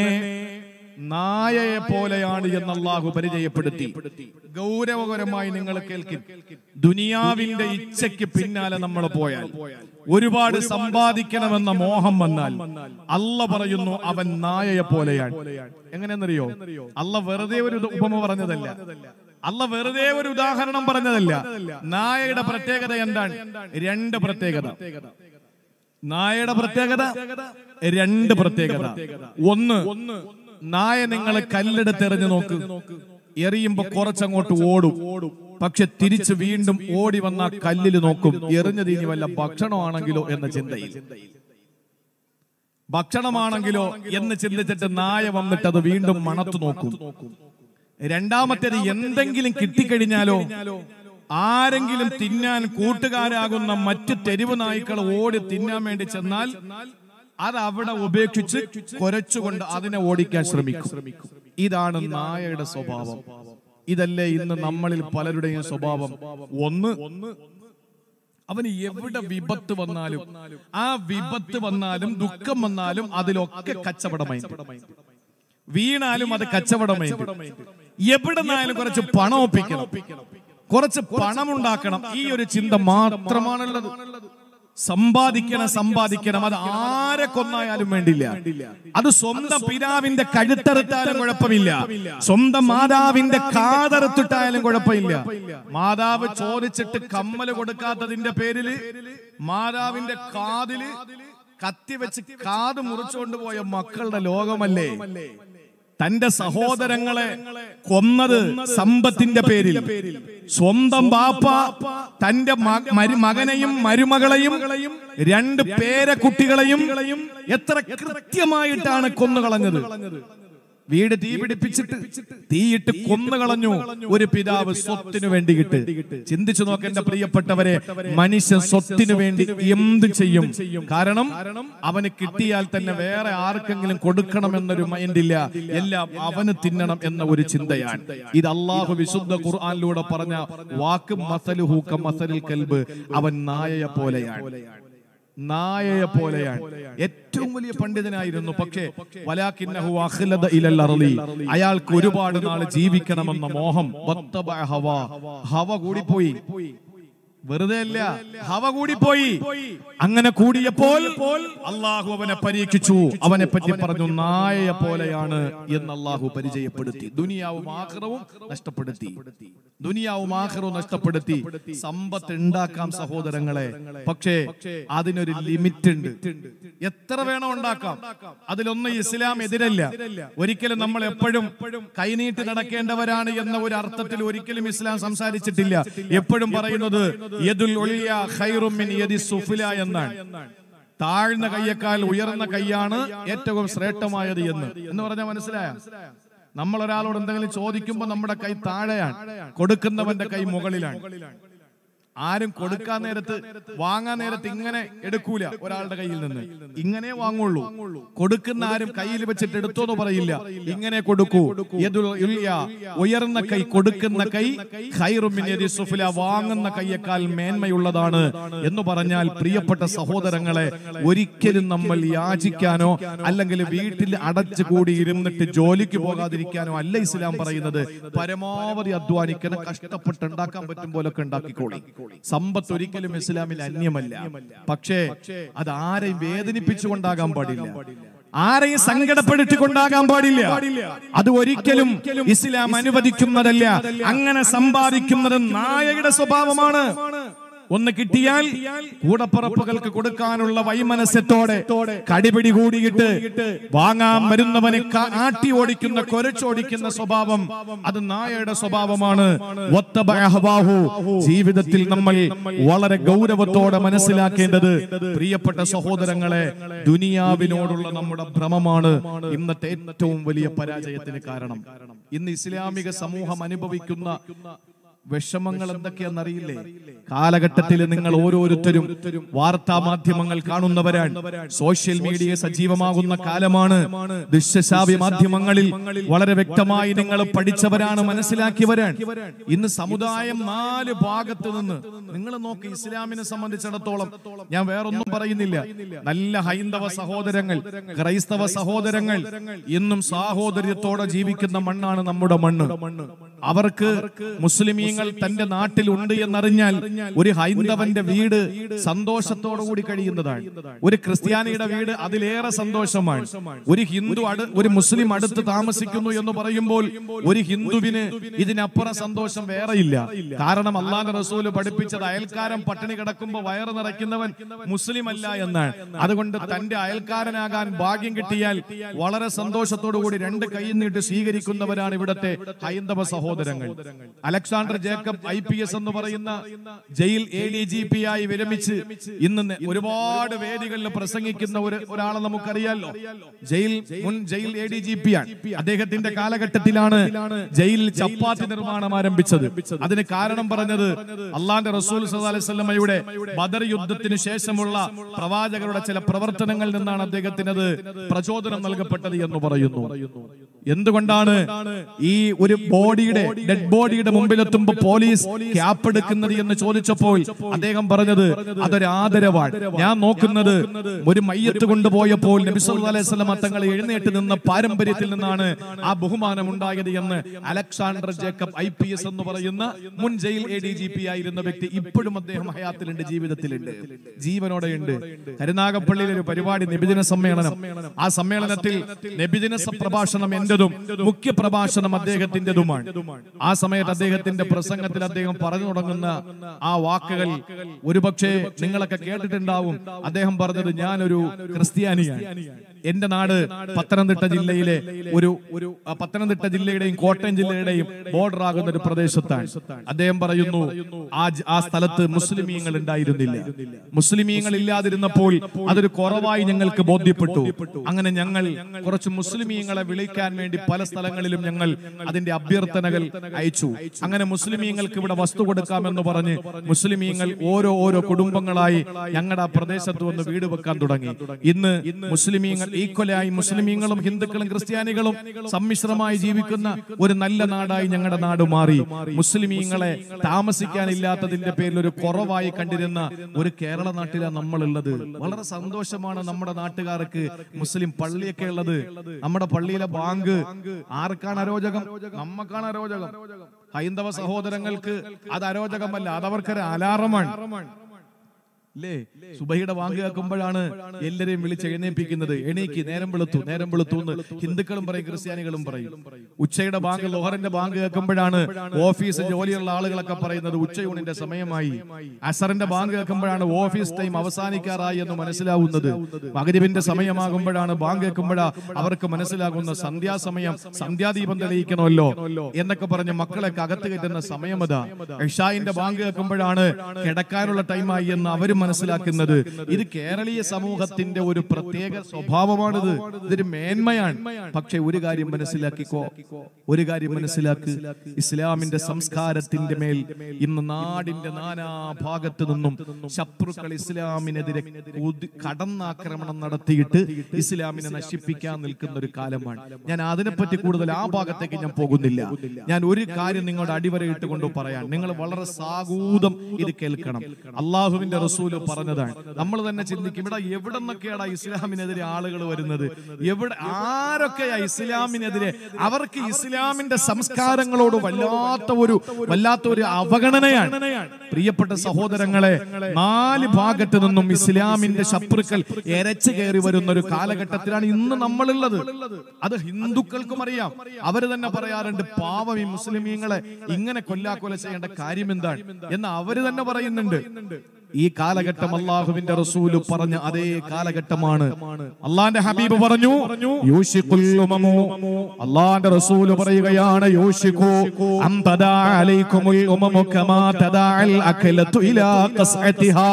നായയെ പോലെയാണ് എന്ന് അള്ളാഹു പരിചയപ്പെടുത്തി ഗൗരവകരമായി നിങ്ങൾ കേൾക്കും ദുനിയാവിന്റെ ഇച്ഛയ്ക്ക് പിന്നാലെ നമ്മൾ പോയാൽ ഒരുപാട് സമ്പാദിക്കണമെന്ന മോഹം വന്നാൽ അല്ല പറയുന്നു അവൻ നായയെ പോലെയാണ് എങ്ങനെയെന്നറിയോ അല്ല വെറുതെ ഒരു ഉപമ പറഞ്ഞതല്ല അല്ല വെറുതെ ഒരു ഉദാഹരണം പറഞ്ഞതല്ല നായയുടെ പ്രത്യേകത എന്താണ് രണ്ട് പ്രത്യേകത നായയുടെ പ്രത്യേകത രണ്ട് പ്രത്യേകത ഒന്ന് നായ നിങ്ങൾ കല്ലെടുത്ത് എറിഞ്ഞു നോക്ക് എറിയുമ്പോ കുറച്ചങ്ങോട്ട് ഓടും പക്ഷെ തിരിച്ച് വീണ്ടും ഓടി വന്ന ആ കല്ലിൽ നോക്കും എറിഞ്ഞത് ഇനി വല്ല ഭക്ഷണമാണെങ്കിലോ എന്ന ചിന്തയിൽ ഭക്ഷണമാണെങ്കിലോ എന്ന് ചിന്തിച്ചിട്ട് നായ വന്നിട്ട് അത് വീണ്ടും മണത്തു നോക്കും രണ്ടാമത്തേത് എന്തെങ്കിലും കിട്ടിക്കഴിഞ്ഞാലോ ആരെങ്കിലും തിന്നാൻ കൂട്ടുകാരാകുന്ന മറ്റ് തെരുവ് നായ്ക്കൾ ഓടി തിന്നാൻ വേണ്ടി ചെന്നാൽ അത് അവിടെ ഉപേക്ഷിച്ച് കുരച്ചുകൊണ്ട് അതിനെ ഓടിക്കാൻ ശ്രമിക്കും ഇതാണ് നായയുടെ സ്വഭാവം ഇതല്ലേ ഇന്ന് നമ്മളിൽ പലരുടെയും സ്വഭാവം ഒന്ന് അവന് എവിടെ വിപത്ത് വന്നാലും ആ വിപത്ത് വന്നാലും ദുഃഖം വന്നാലും അതിലൊക്കെ കച്ചവടമായി വീണാലും അത് കച്ചവടമായി എവിടെ നിന്നായാലും കുറച്ച് പണം ഒപ്പിക്കണം കുറച്ച് പണം ഉണ്ടാക്കണം ഈ ഒരു ചിന്ത മാത്രമാണുള്ളത് സമ്പാദിക്കണം സമ്പാദിക്കണം അത് ആരെ കൊന്നായാലും വേണ്ടില്ല അത് സ്വന്തം പിതാവിന്റെ കഴുത്തറുത്താലും കുഴപ്പമില്ല സ്വന്തം മാതാവിന്റെ കാതറുത്തിട്ടായാലും കുഴപ്പമില്ല മാതാവ് ചോദിച്ചിട്ട് കമ്മല് കൊടുക്കാത്തതിന്റെ പേരില് മാതാവിന്റെ കാതില് കത്തി വെച്ച് കാത് മുറിച്ചുകൊണ്ട് പോയ മക്കളുടെ ലോകമല്ലേ തന്റെ സഹോദരങ്ങളെ കൊന്നത് സമ്പത്തിന്റെ പേരിൽ സ്വന്തം ബാപ്പ തന്റെ മ- മരു- മകനെയും മരുമകളെയും രണ്ട് പേരക്കുട്ടികളെയും എത്ര കൃത്യമായിട്ടാണ് കൊന്നുകളഞ്ഞത് വീട് തീ പിടിപ്പിച്ചിട്ട് തീയിട്ട് കൊന്നുകളഞ്ഞു ഒരു പിതാവ് സ്വത്തിനു വേണ്ടിയിട്ട് ചിന്തിച്ചു നോക്ക് എന്റെ പ്രിയപ്പെട്ടവരെ മനുഷ്യൻ സ്വത്തിനു വേണ്ടി എന്ത് ചെയ്യും കാരണം അവന് കിട്ടിയാൽ തന്നെ വേറെ ആർക്കെങ്കിലും കൊടുക്കണമെന്നൊരു മൈൻഡില്ല എല്ലാം അവന് തിന്നണം എന്ന ഒരു ചിന്തയാണ് ഇത് അള്ളാഹു വിശുദ്ധ ഖുർആനിലൂടെ പറഞ്ഞ വാക്ക് മസലുഹു മസലിൽ കൽബ് അവൻ നായയെ പോലെയാണ് നായയെ പോലെയാണ് ഏറ്റവും വലിയ പണ്ഡിതനായിരുന്നു പക്ഷേ വലാകിന്നഹു അഖ്ലദ ഇലൽ അർളി അയാൾക്ക് ഒരുപാട് നാൾ ജീവിക്കണമെന്ന മോഹം വത്തബഅ ഹവ ഹവ കൂടിപ്പോയി വെറുതെ അല്ല ഹവ കൂടിപ്പോയി അങ്ങനെ കൂടിയപ്പോൾ അള്ളാഹു അവനെ പരീക്ഷിച്ചു അവനെ പറ്റി പറഞ്ഞു നായയെ പോലെയാണ് എന്ന് അള്ളാഹു പരിചയപ്പെടുത്തി ദുനിയാവും ആഹ്റവും നഷ്ടപ്പെടുത്തി ദുനിയാവും ആഹ്റവും നഷ്ടപ്പെടുത്തി സമ്പത്ത് ഉണ്ടാക്കാം സഹോദരങ്ങളെ പക്ഷേ അതിനൊരു ലിമിറ്റ് ഉണ്ട് എത്ര വേണോ ഉണ്ടാക്കാം അതിലൊന്നും ഇസ്ലാം എതിരല്ല ഒരിക്കലും നമ്മൾ എപ്പോഴും കൈനീട്ടി നടക്കേണ്ടവരാണ് എന്ന ഒരു അർത്ഥത്തിൽ ഒരിക്കലും ഇസ്ലാം സംസാരിച്ചിട്ടില്ല എപ്പോഴും പറയുന്നത് യദുൽ ഉലിയ ഖൈറും മിൻ യദി സുഫ്ല എന്നാണ് താഴ്ന്ന കയ്യേക്കാൾ ഉയർന്ന കൈയാണ് ഏറ്റവും ശ്രേഷ്ഠമായത് എന്ന് എന്ന് പറഞ്ഞാൽ മനസ്സിലായ നമ്മൾ ഒരാളോട് എന്തെങ്കിലും ചോദിക്കുമ്പോൾ നമ്മുടെ കൈ താഴെയാണ് കൊടുക്കുന്നവന്റെ കൈ മുകളിലാണ് ആരും കൊടുക്കാൻ നേരത്ത് വാങ്ങാൻ നേരത്ത് ഇങ്ങനെ എടുക്കൂല ഒരാളുടെ കയ്യിൽ നിന്ന് ഇങ്ങനെ വാങ്ങുള്ളൂ കൊടുക്കുന്ന ആരും കയ്യിൽ വെച്ചിട്ട് എടുത്തോന്ന് പറയില്ല ഇങ്ങനെ കൊടുക്കൂ യദുൽ ഉല്യ, ഉയർന്ന കൈ കൊടുക്കുന്ന കൈ ഖൈറും മിൻ യദി സുഫ്ല, വാങ്ങുന്ന കൈയേക്കാൾ മേന്മയുള്ളതാണ് എന്ന് പറഞ്ഞാൽ പ്രിയപ്പെട്ട സഹോദരങ്ങളെ ഒരിക്കലും നമ്മൾ യാചിക്കാനോ അല്ലെങ്കിൽ വീട്ടിൽ അടച്ചു കൂടി ഇരുന്നിട്ട് ജോലിക്ക് പോകാതിരിക്കാനോ അല്ല ഇസ്ലാം പറയുന്നത് പരമാവധി അധ്വാനിക്കണം കഷ്ടപ്പെട്ട് ഉണ്ടാക്കാൻ പറ്റും പോലൊക്കെ ഉണ്ടാക്കിക്കോളി സമ്പത്ത് ഒരിക്കലും ഇസ്ലാമിൽ അന്യമല്ല പക്ഷേ അത് ആരെയും വേദനിപ്പിച്ചുകൊണ്ടാകാൻ പാടില്ല ആരെയും സങ്കടപ്പെടുത്തിക്കൊണ്ടാകാൻ പാടില്ല അത് ഒരിക്കലും ഇസ്ലാം അനുവദിക്കുന്നതല്ല അങ്ങനെ സമ്പാദിക്കുന്നത് നായയുടെ സ്വഭാവമാണ് ഒന്ന് കിട്ടിയാൽ കൂടപ്പറപ്പുകൾക്ക് കൊടുക്കാനുള്ള വൈമനസ്യത്തോടെ കടിപിടി കൂടിയിട്ട് വാങ്ങാൻ വരുന്നവനെ ക- ആട്ടി ഓടിക്കുന്ന കൊരച്ചോടിക്കുന്ന സ്വഭാവം അത് നായയുടെ സ്വഭാവമാണ് വത്തബഅ ഹവാഹു. ജീവിതത്തിൽ നമ്മൾ വളരെ ഗൗരവത്തോടെ മനസ്സിലാക്കേണ്ടത് പ്രിയപ്പെട്ട സഹോദരങ്ങളെ ദുനിയാവിനോടുള്ള നമ്മുടെ ഭ്രമമാണ് ഇന്നത്തെ ഏറ്റവും വലിയ പരാജയത്തിന് കാരണം ഇന്ന് ഇസ്ലാമിക സമൂഹം അനുഭവിക്കുന്ന വിഷമങ്ങൾ എന്തൊക്കെയാണെന്നറിയില്ലേ കാലഘട്ടത്തിൽ നിങ്ങൾ ഓരോരുത്തരും വാർത്താ മാധ്യമങ്ങൾ കാണുന്നവരാണ് സോഷ്യൽ മീഡിയ സജീവമാകുന്ന കാലമാണ് ദൃശ്യശ്രാവ്യ മാധ്യമങ്ങളിൽ വളരെ വ്യക്തമായി നിങ്ങൾ പഠിച്ചവരാണ് മനസ്സിലാക്കിയവരാണ് ഇന്ന് സമുദായം നാല് ഭാഗത്ത് നിന്ന് നിങ്ങൾ നോക്ക് ഇസ്ലാമിനെ സംബന്ധിച്ചിടത്തോളം ഞാൻ വേറൊന്നും പറയുന്നില്ല നല്ല ഹൈന്ദവ സഹോദരങ്ങൾ ക്രൈസ്തവ സഹോദരങ്ങൾ ഇന്നും സാഹോദര്യത്തോടെ ജീവിക്കുന്ന മണ്ണാണ് നമ്മുടെ മണ്ണ് അവർക്ക് മുസ്ലിമീങ്ങൾ തന്റെ നാട്ടിൽ ഉണ്ട് എന്നറിഞ്ഞാൽ ഒരു ഹൈന്ദവന്റെ വീട് സന്തോഷത്തോടു കൂടി കഴിയുന്നതാണ് ഒരു ക്രിസ്ത്യാനിയുടെ വീട് അതിലേറെ സന്തോഷമാണ് ഒരു ഹിന്ദു അടു ഒരു മുസ്ലിം അടുത്ത് താമസിക്കുന്നു എന്ന് പറയുമ്പോൾ ഒരു ഹിന്ദുവിന് ഇതിനപ്പുറം സന്തോഷം വേറെയില്ല കാരണം അള്ളാഹ് റസൂല് പഠിപ്പിച്ചത് അയൽക്കാരൻ പട്ടിണി കിടക്കുമ്പോൾ വയറ് നിറയ്ക്കുന്നവൻ മുസ്ലിം അല്ല എന്നാണ് അതുകൊണ്ട് തന്റെ അയൽക്കാരനാകാൻ ഭാഗ്യം കിട്ടിയാൽ വളരെ സന്തോഷത്തോടു കൂടി രണ്ട് കൈ നീട്ടി സ്വീകരിക്കുന്നവരാണ് ഇവിടത്തെ ഹൈന്ദവ സഹോദരങ്ങൾ Alexander Jacob I P S എന്ന് പറയുന്ന jail A D G P ആയി വിരമിച്ച് ഇന്ന് നെ- ഒരുപാട് വേദികളിൽ പ്രസംഗിക്കുന്ന ഒരു ഒരാളെ നമുക്കറിയാലോ ജയിൽ മുൻ jail A D G P ആണ് അദ്ദേഹത്തിന്റെ കാലഘട്ടത്തിലാണ് ജയിലിൽ ചപ്പാത്തി നിർമ്മാണം ആരംഭിച്ചത് അതിന് കാരണം പറഞ്ഞത് അള്ളാന്റെ റസൂൽ സല്ലല്ലാഹു അലൈഹി വസല്ലമയുടെ ബദർ യുദ്ധത്തിന് ശേഷമുള്ള പ്രവാചകരുടെ ചില പ്രവർത്തനങ്ങളിൽ നിന്നാണ് അദ്ദേഹത്തിനത് പ്രചോദനം നൽകപ്പെട്ടത് എന്ന് പറയുന്നു എന്തുകൊണ്ടാണ് ഈ ഒരു ബോഡിയുടെ ഡെഡ് ബോഡിയുടെ മുമ്പിലെത്തുമ്പോ പോലീസ് ക്യാപ്പ് എടുക്കുന്നത് എന്ന് ചോദിച്ചപ്പോൾ അദ്ദേഹം പറഞ്ഞത് അതൊരു ആദരവാണ് ഞാൻ നോക്കുന്നത് ഒരു മയ്യത്ത് കൊണ്ടുപോയപ്പോൾ നബി സല്ലല്ലാഹു അലൈഹി വസല്ലമ തങ്ങൾ എഴുന്നേറ്റ് നിന്ന പാരമ്പര്യത്തിൽ നിന്നാണ് ആ ബഹുമാനം ഉണ്ടായത് എന്ന് Alexander Jacob I P S എന്ന് പറയുന്ന മുൻ jail A D G P ആയിരുന്ന വ്യക്തി ഇപ്പോഴും അദ്ദേഹം ഹയാത്തിലുണ്ട് ജീവിതത്തിലുണ്ട് ജീവനോടെയുണ്ട് കരുനാഗപ്പള്ളിയിൽ ഒരു പരിപാടി നബിദിന സമ്മേളനം ആ സമ്മേളനത്തിൽ നബിദിന സ- പ്രഭാഷണം എന്റേതും മുഖ്യ പ്രഭാഷണം അദ്ദേഹത്തിന്റേതുമാണ് ആ സമയത്ത് അദ്ദേഹത്തിന്റെ പ്രസംഗത്തിൽ അദ്ദേഹം പറഞ്ഞു തുടങ്ങുന്ന ആ വാക്കുകൾ ഒരുപക്ഷെ നിങ്ങളൊക്കെ കേട്ടിട്ടുണ്ടാവും അദ്ദേഹം പറഞ്ഞത് ഞാനൊരു ക്രിസ്ത്യാനിയാണ് എന്റെ നാട് പത്തനംതിട്ട ജില്ലയിലെ ഒരു ഒരു ആ, പത്തനംതിട്ട ജില്ലയുടെയും കോട്ടയം ജില്ലയുടെയും ബോർഡർ ആകുന്ന ഒരു പ്രദേശത്താണ് അദ്ദേഹം പറയുന്നു ആ ജ- ആ സ്ഥലത്ത് മുസ്ലിമീങ്ങൾ ഉണ്ടായിരുന്നില്ല മുസ്ലിമീങ്ങൾ ഇല്ലാതിരുന്നപ്പോൾ അതൊരു കുറവായി ഞങ്ങൾക്ക് ബോധ്യപ്പെട്ടു അങ്ങനെ ഞങ്ങൾ കുറച്ച് മുസ്ലിമീങ്ങളെ വിളിക്കാൻ വേണ്ടി പല സ്ഥലങ്ങളിലും ഞങ്ങൾ അതിന്റെ അഭ്യർത്ഥനകൾ അയച്ചു അങ്ങനെ മുസ്ലിമീങ്ങൾക്ക് ഇവിടെ വസ്തു കൊടുക്കാമെന്ന് പറഞ്ഞ് മുസ്ലിമീങ്ങൾ ഓരോ ഓരോ കുടുംബങ്ങളായി ഞങ്ങളുടെ ആ പ്രദേശത്ത് വന്ന് വീട് വെക്കാൻ തുടങ്ങി ഇന്ന് മുസ്ലിമീങ്ങൾ ഈക്വലായി മുസ്ലിമീങ്ങളും ഹിന്ദുക്കളും ക്രിസ്ത്യാനികളും സമ്മിശ്രമായി ജീവിക്കുന്ന ഒരു നല്ല നാടായി ഞങ്ങളുടെ നാട് മാറി മുസ്ലിമീങ്ങളെ താമസിക്കാനില്ലാത്തതിന്റെ പേരിൽ ഒരു കുറവായി കണ്ടിരുന്ന ഒരു കേരള നാട്ടിലാണ് നമ്മളുള്ളത് വളരെ സന്തോഷമാണ് നമ്മുടെ നാട്ടുകാർക്ക് മുസ്ലിം പള്ളിയൊക്കെ ഉള്ളത് നമ്മുടെ പള്ളിയിലെ ബാങ്ക് ആർക്കാണ് അരോചകം നമ്മക്കാണ് അരോചകം ഹൈന്ദവ സഹോദരങ്ങൾക്ക് അത് അരോചകമല്ല അത് അവർക്കൊരു അലാറമാണ് അല്ലേ സുബഹിയുടെ വാങ്ക് കേൾക്കുമ്പോഴാണ് എല്ലാരെയും വിളിച്ച് എഴുന്നേൽപ്പിക്കുന്നത് എണീക്ക് നേരം വെളുത്തു നേരം വെളുത്തു എന്ന് ഹിന്ദുക്കളും പറയും ക്രിസ്ത്യാനികളും പറയും ഉച്ചയുടെ ബാങ്ക് ലോഹറിന്റെ ബാങ്ക് കേൾക്കുമ്പോഴാണ് ഓഫീസ് ജോലിയുള്ള ആളുകളൊക്കെ പറയുന്നത് ഉച്ചയൂണിന്റെ സമയമായി അസറിന്റെ ബാങ്ക് കേൾക്കുമ്പോഴാണ് ഓഫീസ് ടൈം അവസാനിക്കാറായി എന്ന് മനസ്സിലാവുന്നത് മകരിവിന്റെ സമയമാകുമ്പോഴാണ് ബാങ്ക് കേൾക്കുമ്പോഴാ അവർക്ക് മനസ്സിലാകുന്ന സന്ധ്യാസമയം സന്ധ്യാദീപം തെളിയിക്കണമല്ലോ എന്നൊക്കെ പറഞ്ഞ് മക്കളൊക്കെ അകത്ത് കയറ്റുന്ന സമയമതാ ഇഷായിന്റെ ബാങ്ക് കേൾക്കുമ്പോഴാണ് കിടക്കാനുള്ള ടൈമായി എന്ന് അവരും മനസ്സിലാക്കുന്നത് ഇത് കേരളീയ സമൂഹത്തിന്റെ ഒരു പ്രത്യേക സ്വഭാവമാണിത് ഇതൊരു മേന്മയാണ് പക്ഷെ ഒരു കാര്യം മനസ്സിലാക്കിക്കോ ഒരു കാര്യം മനസ്സിലാക്ക് ഇസ്ലാമിന്റെ സംസ്കാരത്തിന്റെ മേൽ ഇന്ന് നാടിന്റെ നാനാ ഭാഗത്ത് നിന്നും ശത്രുക്കൾ ഇസ്ലാമിനെതിരെ കുതി- കടന്നാക്രമണം നടത്തിയിട്ട് ഇസ്ലാമിനെ നശിപ്പിക്കാൻ നിൽക്കുന്ന ഒരു കാലമാണ് ഞാൻ അതിനെപ്പറ്റി കൂടുതൽ ആ ഭാഗത്തേക്ക് ഞാൻ പോകുന്നില്ല ഞാൻ ഒരു കാര്യം നിങ്ങളുടെ അടിവരയിട്ട് കൊണ്ട് പറയാൻ നിങ്ങൾ വളരെ സാഗൂതം ഇത് കേൾക്കണം അള്ളാഹുവിന്റെ റസൂൽ റസൂല് പറഞ്ഞതാണ് നമ്മൾ തന്നെ ചിന്തിക്കും ഇവിടെ എവിടെ നിന്നൊക്കെയാണ് ഇസ്ലാമിനെതിരെ ആളുകൾ വരുന്നത് എവിടെ ആരൊക്കെയാ ഇസ്ലാമിനെതിരെ അവർക്ക് ഇസ്ലാമിന്റെ സംസ്കാരങ്ങളോട് വല്ലാത്ത ഒരു വല്ലാത്ത ഒരു അവഗണനയാണ് പ്രിയപ്പെട്ട സഹോദരങ്ങളെ നാല് ഭാഗത്ത് നിന്നും ഇസ്ലാമിന്റെ ശത്രുക്കൾ എരച്ചു കയറി വരുന്ന ഒരു കാലഘട്ടത്തിലാണ് ഇന്ന് നമ്മളുള്ളത് അത് ഹിന്ദുക്കൾക്കും അറിയാം അവര് തന്നെ പറയാറുണ്ട് പാവം ഈ മുസ്ലിമീങ്ങളെ ഇങ്ങനെ കൊല്ലാക്കൊല ചെയ്യേണ്ട കാര്യം എന്താണ് എന്ന് അവര് തന്നെ പറയുന്നുണ്ട് ഈ കാലഘട്ടം അള്ളാഹുവിന്റെ റസൂല് പറഞ്ഞ അതേ കാലഘട്ടമാണ് അള്ളാന്റെ ഹബീബ് പറഞ്ഞു യൂഷിഖുൽ ഉമമു. അള്ളാന്റെ റസൂല് പറയുകയാണ് യൂഷിഖു അം തദാ അലൈക്കുമുൽ ഉമമു കമാ തദാഅൽ അഖലത്തു ഇലാ ഖസ്അതിഹാ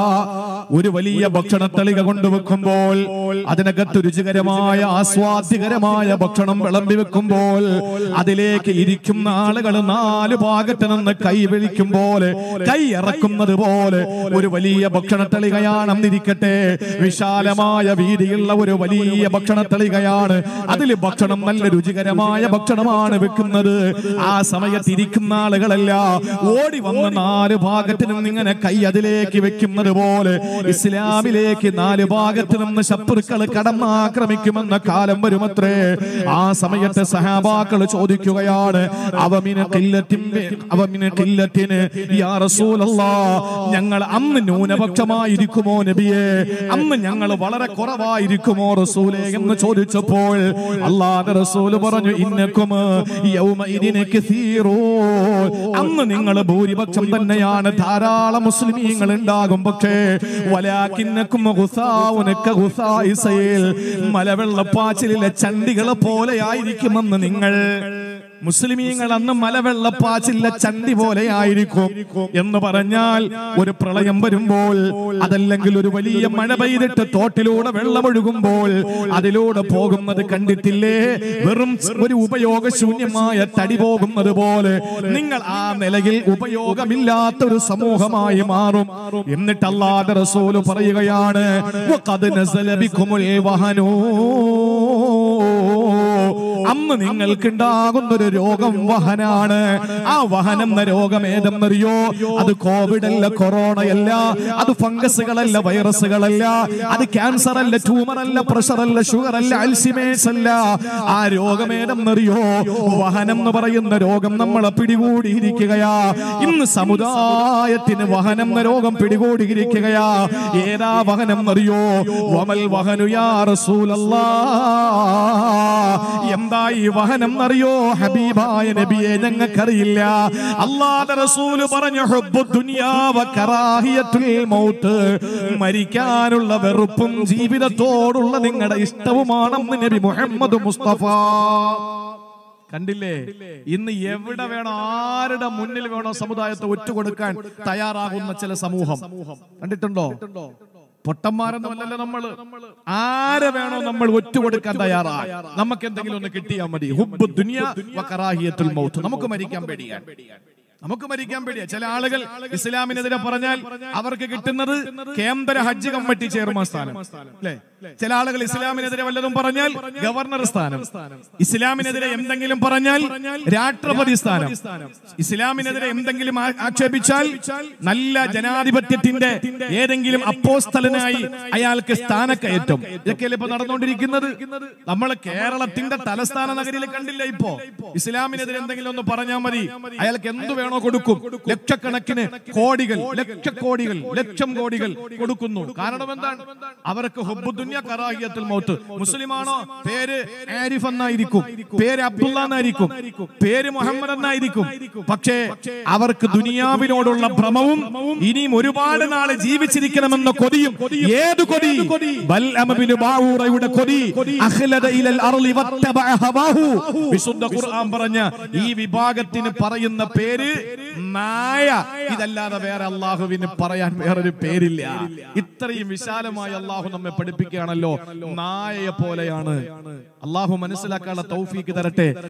ഒരു വലിയ ഭക്ഷണത്തളിക കൊണ്ടുവെക്കുമ്പോൾ അതിനകത്ത് രുചികരമായ ആസ്വാദ്യകരമായ ഭക്ഷണം വിളമ്പി വെക്കുമ്പോൾ അതിലേക്ക് ഇരിക്കുന്ന ആളുകൾ നാല് ഭാഗത്ത് നിന്ന് കൈ വിളിക്കുമ്പോൾ കൈ ഇറക്കുന്നത് പോലെ ഒരു വലിയ ഭക്ഷണത്തളികയാണ് അന്നിരിക്കട്ടെ വിശാലമായ വീതിയുള്ള ഒരു വലിയ ഭക്ഷണത്തളികയാണ് അതിൽ ഭക്ഷണം നല്ല രുചികരമായ ഭക്ഷണമാണ് വെക്കുന്നത് ആ സമയത്ത് ഇരിക്കുന്ന ആളുകളല്ല ഓടി വന്ന് നാല് ഭാഗത്ത് നിന്ന് ഇങ്ങനെ കൈ അതിലേക്ക് വെക്കുന്നത് പോലെ ഇസ്ലാമിലേക്ക് നാല് ഭാഗത്ത് നിന്ന് ശത്രുക്കൾ കടന്നാക്രമിക്കുമെന്ന കാലം വരുമത്രേ ആ സമയത്ത് സഹാബാക്കൾ ചോദിക്കുകയാണ് അവമിന് കില്ലത്തിന് അവമിന് കില്ലത്തിന് യാ റസൂലല്ലാ ഞങ്ങൾ അന്ന് ന്യൂനപക്ഷമായിരിക്കുമോ നബിയെ അന്ന് ഞങ്ങൾ വളരെ കുറവായിരിക്കുമോ റസൂലെ എന്ന് ചോദിച്ചപ്പോൾ അള്ളാഹ് റസൂല് പറഞ്ഞു ഇന്നക്കും യൗമഇദിന കസീറൂ അന്ന് നിങ്ങൾ ഭൂരിപക്ഷം തന്നെയാണ് ധാരാളം മുസ്ലിമീങ്ങൾ ഉണ്ടാകും പക്ഷേ വലാക്കിന്നക്കും ഗുസാഉനക ഗുസാഇസയിൽ മലവെള്ളപ്പാച്ചിലിലെ ചണ്ടികളെ പോലെ ആയിരിക്കുമെന്ന് നിങ്ങൾ മുസ്ലിമീങ്ങൾ അന്ന് മലവെള്ളപ്പാച്ചില്ല ചണ്ടി പോലെ ആയിരിക്കും എന്ന് പറഞ്ഞാൽ ഒരു പ്രളയം വരുമ്പോൾ അതല്ലെങ്കിൽ ഒരു വലിയ മഴ പെയ്തിട്ട് തോട്ടിലൂടെ വെള്ളമൊഴുകുമ്പോൾ അതിലൂടെ പോകുന്നത് കണ്ടിട്ടില്ലേ വെറും ഒരു ഉപയോഗശൂന്യമായ തടി പോകുന്നത് പോലെ നിങ്ങൾ ആ നിലയിൽ ഉപയോഗമില്ലാത്ത ഒരു സമൂഹമായി മാറും എന്നിട്ട് അല്ലാതെ റസൂല് പറയുകയാണ് "വഖദ് നസല ബിക്കുമുൽ വഹനൂ അന്ന് നിങ്ങൾക്കുണ്ടാകുന്ന ഒരു രോഗം വഹനാണ് ആ വഹനം എന്ന രോഗം ഏതെന്നറിയോ അത് കോവിഡ് അല്ല കൊറോണയല്ല അത് ഫംഗസുകളല്ല വൈറസുകളല്ല അത് ക്യാൻസർ അല്ല ട്യൂമർ അല്ല പ്രഷർ അല്ല ഷുഗർ അല്ല അൽസിമേഴ്സ് അല്ല ആ രോഗം ഏതെന്നറിയോ വഹനം എന്ന് പറയുന്ന രോഗം നമ്മളെ പിടികൂടിയിരിക്കുകയാ ഇന്ന് സമുദായത്തിന് വഹനം എന്ന രോഗം പിടികൂടിയിരിക്കുകയാ ഏതാ വഹനം എന്നറിയോ വമൽ വഹനു യാ റസൂലല്ലാ എന്താ ഈ വഹനം എന്നറിയോ ഹബീബായ നബിയെ ഞങ്ങൾക്കറിയില്ല അള്ളാഹുവിന്റെ റസൂല് പറഞ്ഞു ഹുബ്ബു ദുനിയാ വ കറാഹിയത്തുൽ മൗത്ത് മരിക്കാനുള്ള വെറുപ്പും ജീവിതത്തോടുള്ള നിങ്ങളുടെ ഇഷ്ടവുമാണെന്ന് നബി മുഹമ്മദ് മുസ്തഫ കണ്ടില്ലേ ഇന്ന് എവിടെ വേണോ ആരുടെ മുന്നിൽ വേണോ സമുദായത്തെ ഒറ്റുകൊടുക്കാൻ തയ്യാറാകുന്ന ചില സമൂഹം കണ്ടിട്ടുണ്ടോ പൊട്ടന്മാരൊന്നും അല്ലല്ലോ നമ്മള് ആരെ വേണോ നമ്മൾ ഒറ്റുകൊടുക്കാൻ തയ്യാറായി നമുക്ക് എന്തെങ്കിലും ഒന്ന് കിട്ടിയാൽ മതി ഹുബ്ബു ദുനിയ വ കറാഹിയത്തുൽ മൗത്ത് നമുക്ക് മരിക്കാൻ പേടിയാണ് നമുക്ക് മരിക്കാൻ പേടിയാ ചില ആളുകൾ ഇസ്ലാമിനെതിരെ പറഞ്ഞാൽ അവർക്ക് കിട്ടുന്നത് കേന്ദ്ര ഹജ്ജ് കമ്മിറ്റി ചെയർമാൻ സ്ഥാനം അല്ലേ ചില ആളുകൾ ഇസ്ലാമിനെതിരെ വല്ലതും പറഞ്ഞാൽ ഗവർണർ സ്ഥാനം ഇസ്ലാമിനെതിരെ എന്തെങ്കിലും പറഞ്ഞാൽ രാഷ്ട്രപതി സ്ഥാനം ഇസ്ലാമിനെതിരെ എന്തെങ്കിലും ആ- ആക്ഷേപിച്ചാൽ നല്ല ജനാധിപത്യത്തിന്റെ ഏതെങ്കിലും അപ്പോസ്തലനായി അയാൾക്ക് സ്ഥാനക്കയറ്റം ഇതൊക്കെയല്ലേ ഇപ്പൊ നടന്നുകൊണ്ടിരിക്കുന്നത് നമ്മൾ കേരളത്തിന്റെ തലസ്ഥാന നഗരിയിൽ കണ്ടില്ല ഇപ്പോ ഇസ്ലാമിനെതിരെ എന്തെങ്കിലും ഒന്ന് പറഞ്ഞാൽ മതി അയാൾക്ക് എന്ത് വേണോ കൊടുക്കും ലക്ഷക്കണക്കിന് കോടികൾ ലക്ഷക്കോടികൾ ലക്ഷം കോടികൾ കൊടുക്കുന്നു കാരണം എന്താണ് അവർക്ക് ഹുബ്ബുദ്ദുനിയ കറാഹിയത്തുൽ മൗത്ത് മുസ്ലിമാണോ പേര് ആരിഫ് എന്നായിരിക്കും പേര് അബ്ദുള്ള എന്നായിരിക്കും പേര് മുഹമ്മദ് എന്നായിരിക്കും പക്ഷേ അവർക്ക് ദുനിയാവിനോടുള്ള ഭ്രമവും ഇനിയും ഒരുപാട് നാള് ജീവിച്ചിരിക്കണമെന്ന കൊതിയും ഏത് കൊതി ബൽഅമബിന് ബാവൂറയുടെ കൊതി അഖ്ലദ ഇലൽ അർളി വത്തബഅ ഹവാഹു വിശുദ്ധ ഖുർആൻ പറഞ്ഞ ഈ വിഭാഗത്തിന് പറയുന്ന പേര് നായ ഇതല്ലാതെ വേറെ അള്ളാഹുവിന് പറയാൻ വേറൊരു പേരില്ല ഇത്രയും വിശാലമായി അള്ളാഹു നമ്മെ പഠിപ്പിക്കുകയാണല്ലോ നായയെ പോലെയാണ് അള്ളാഹു മനസ്സിലാക്കാനുള്ള തൗഫീക്ക് തരട്ടെ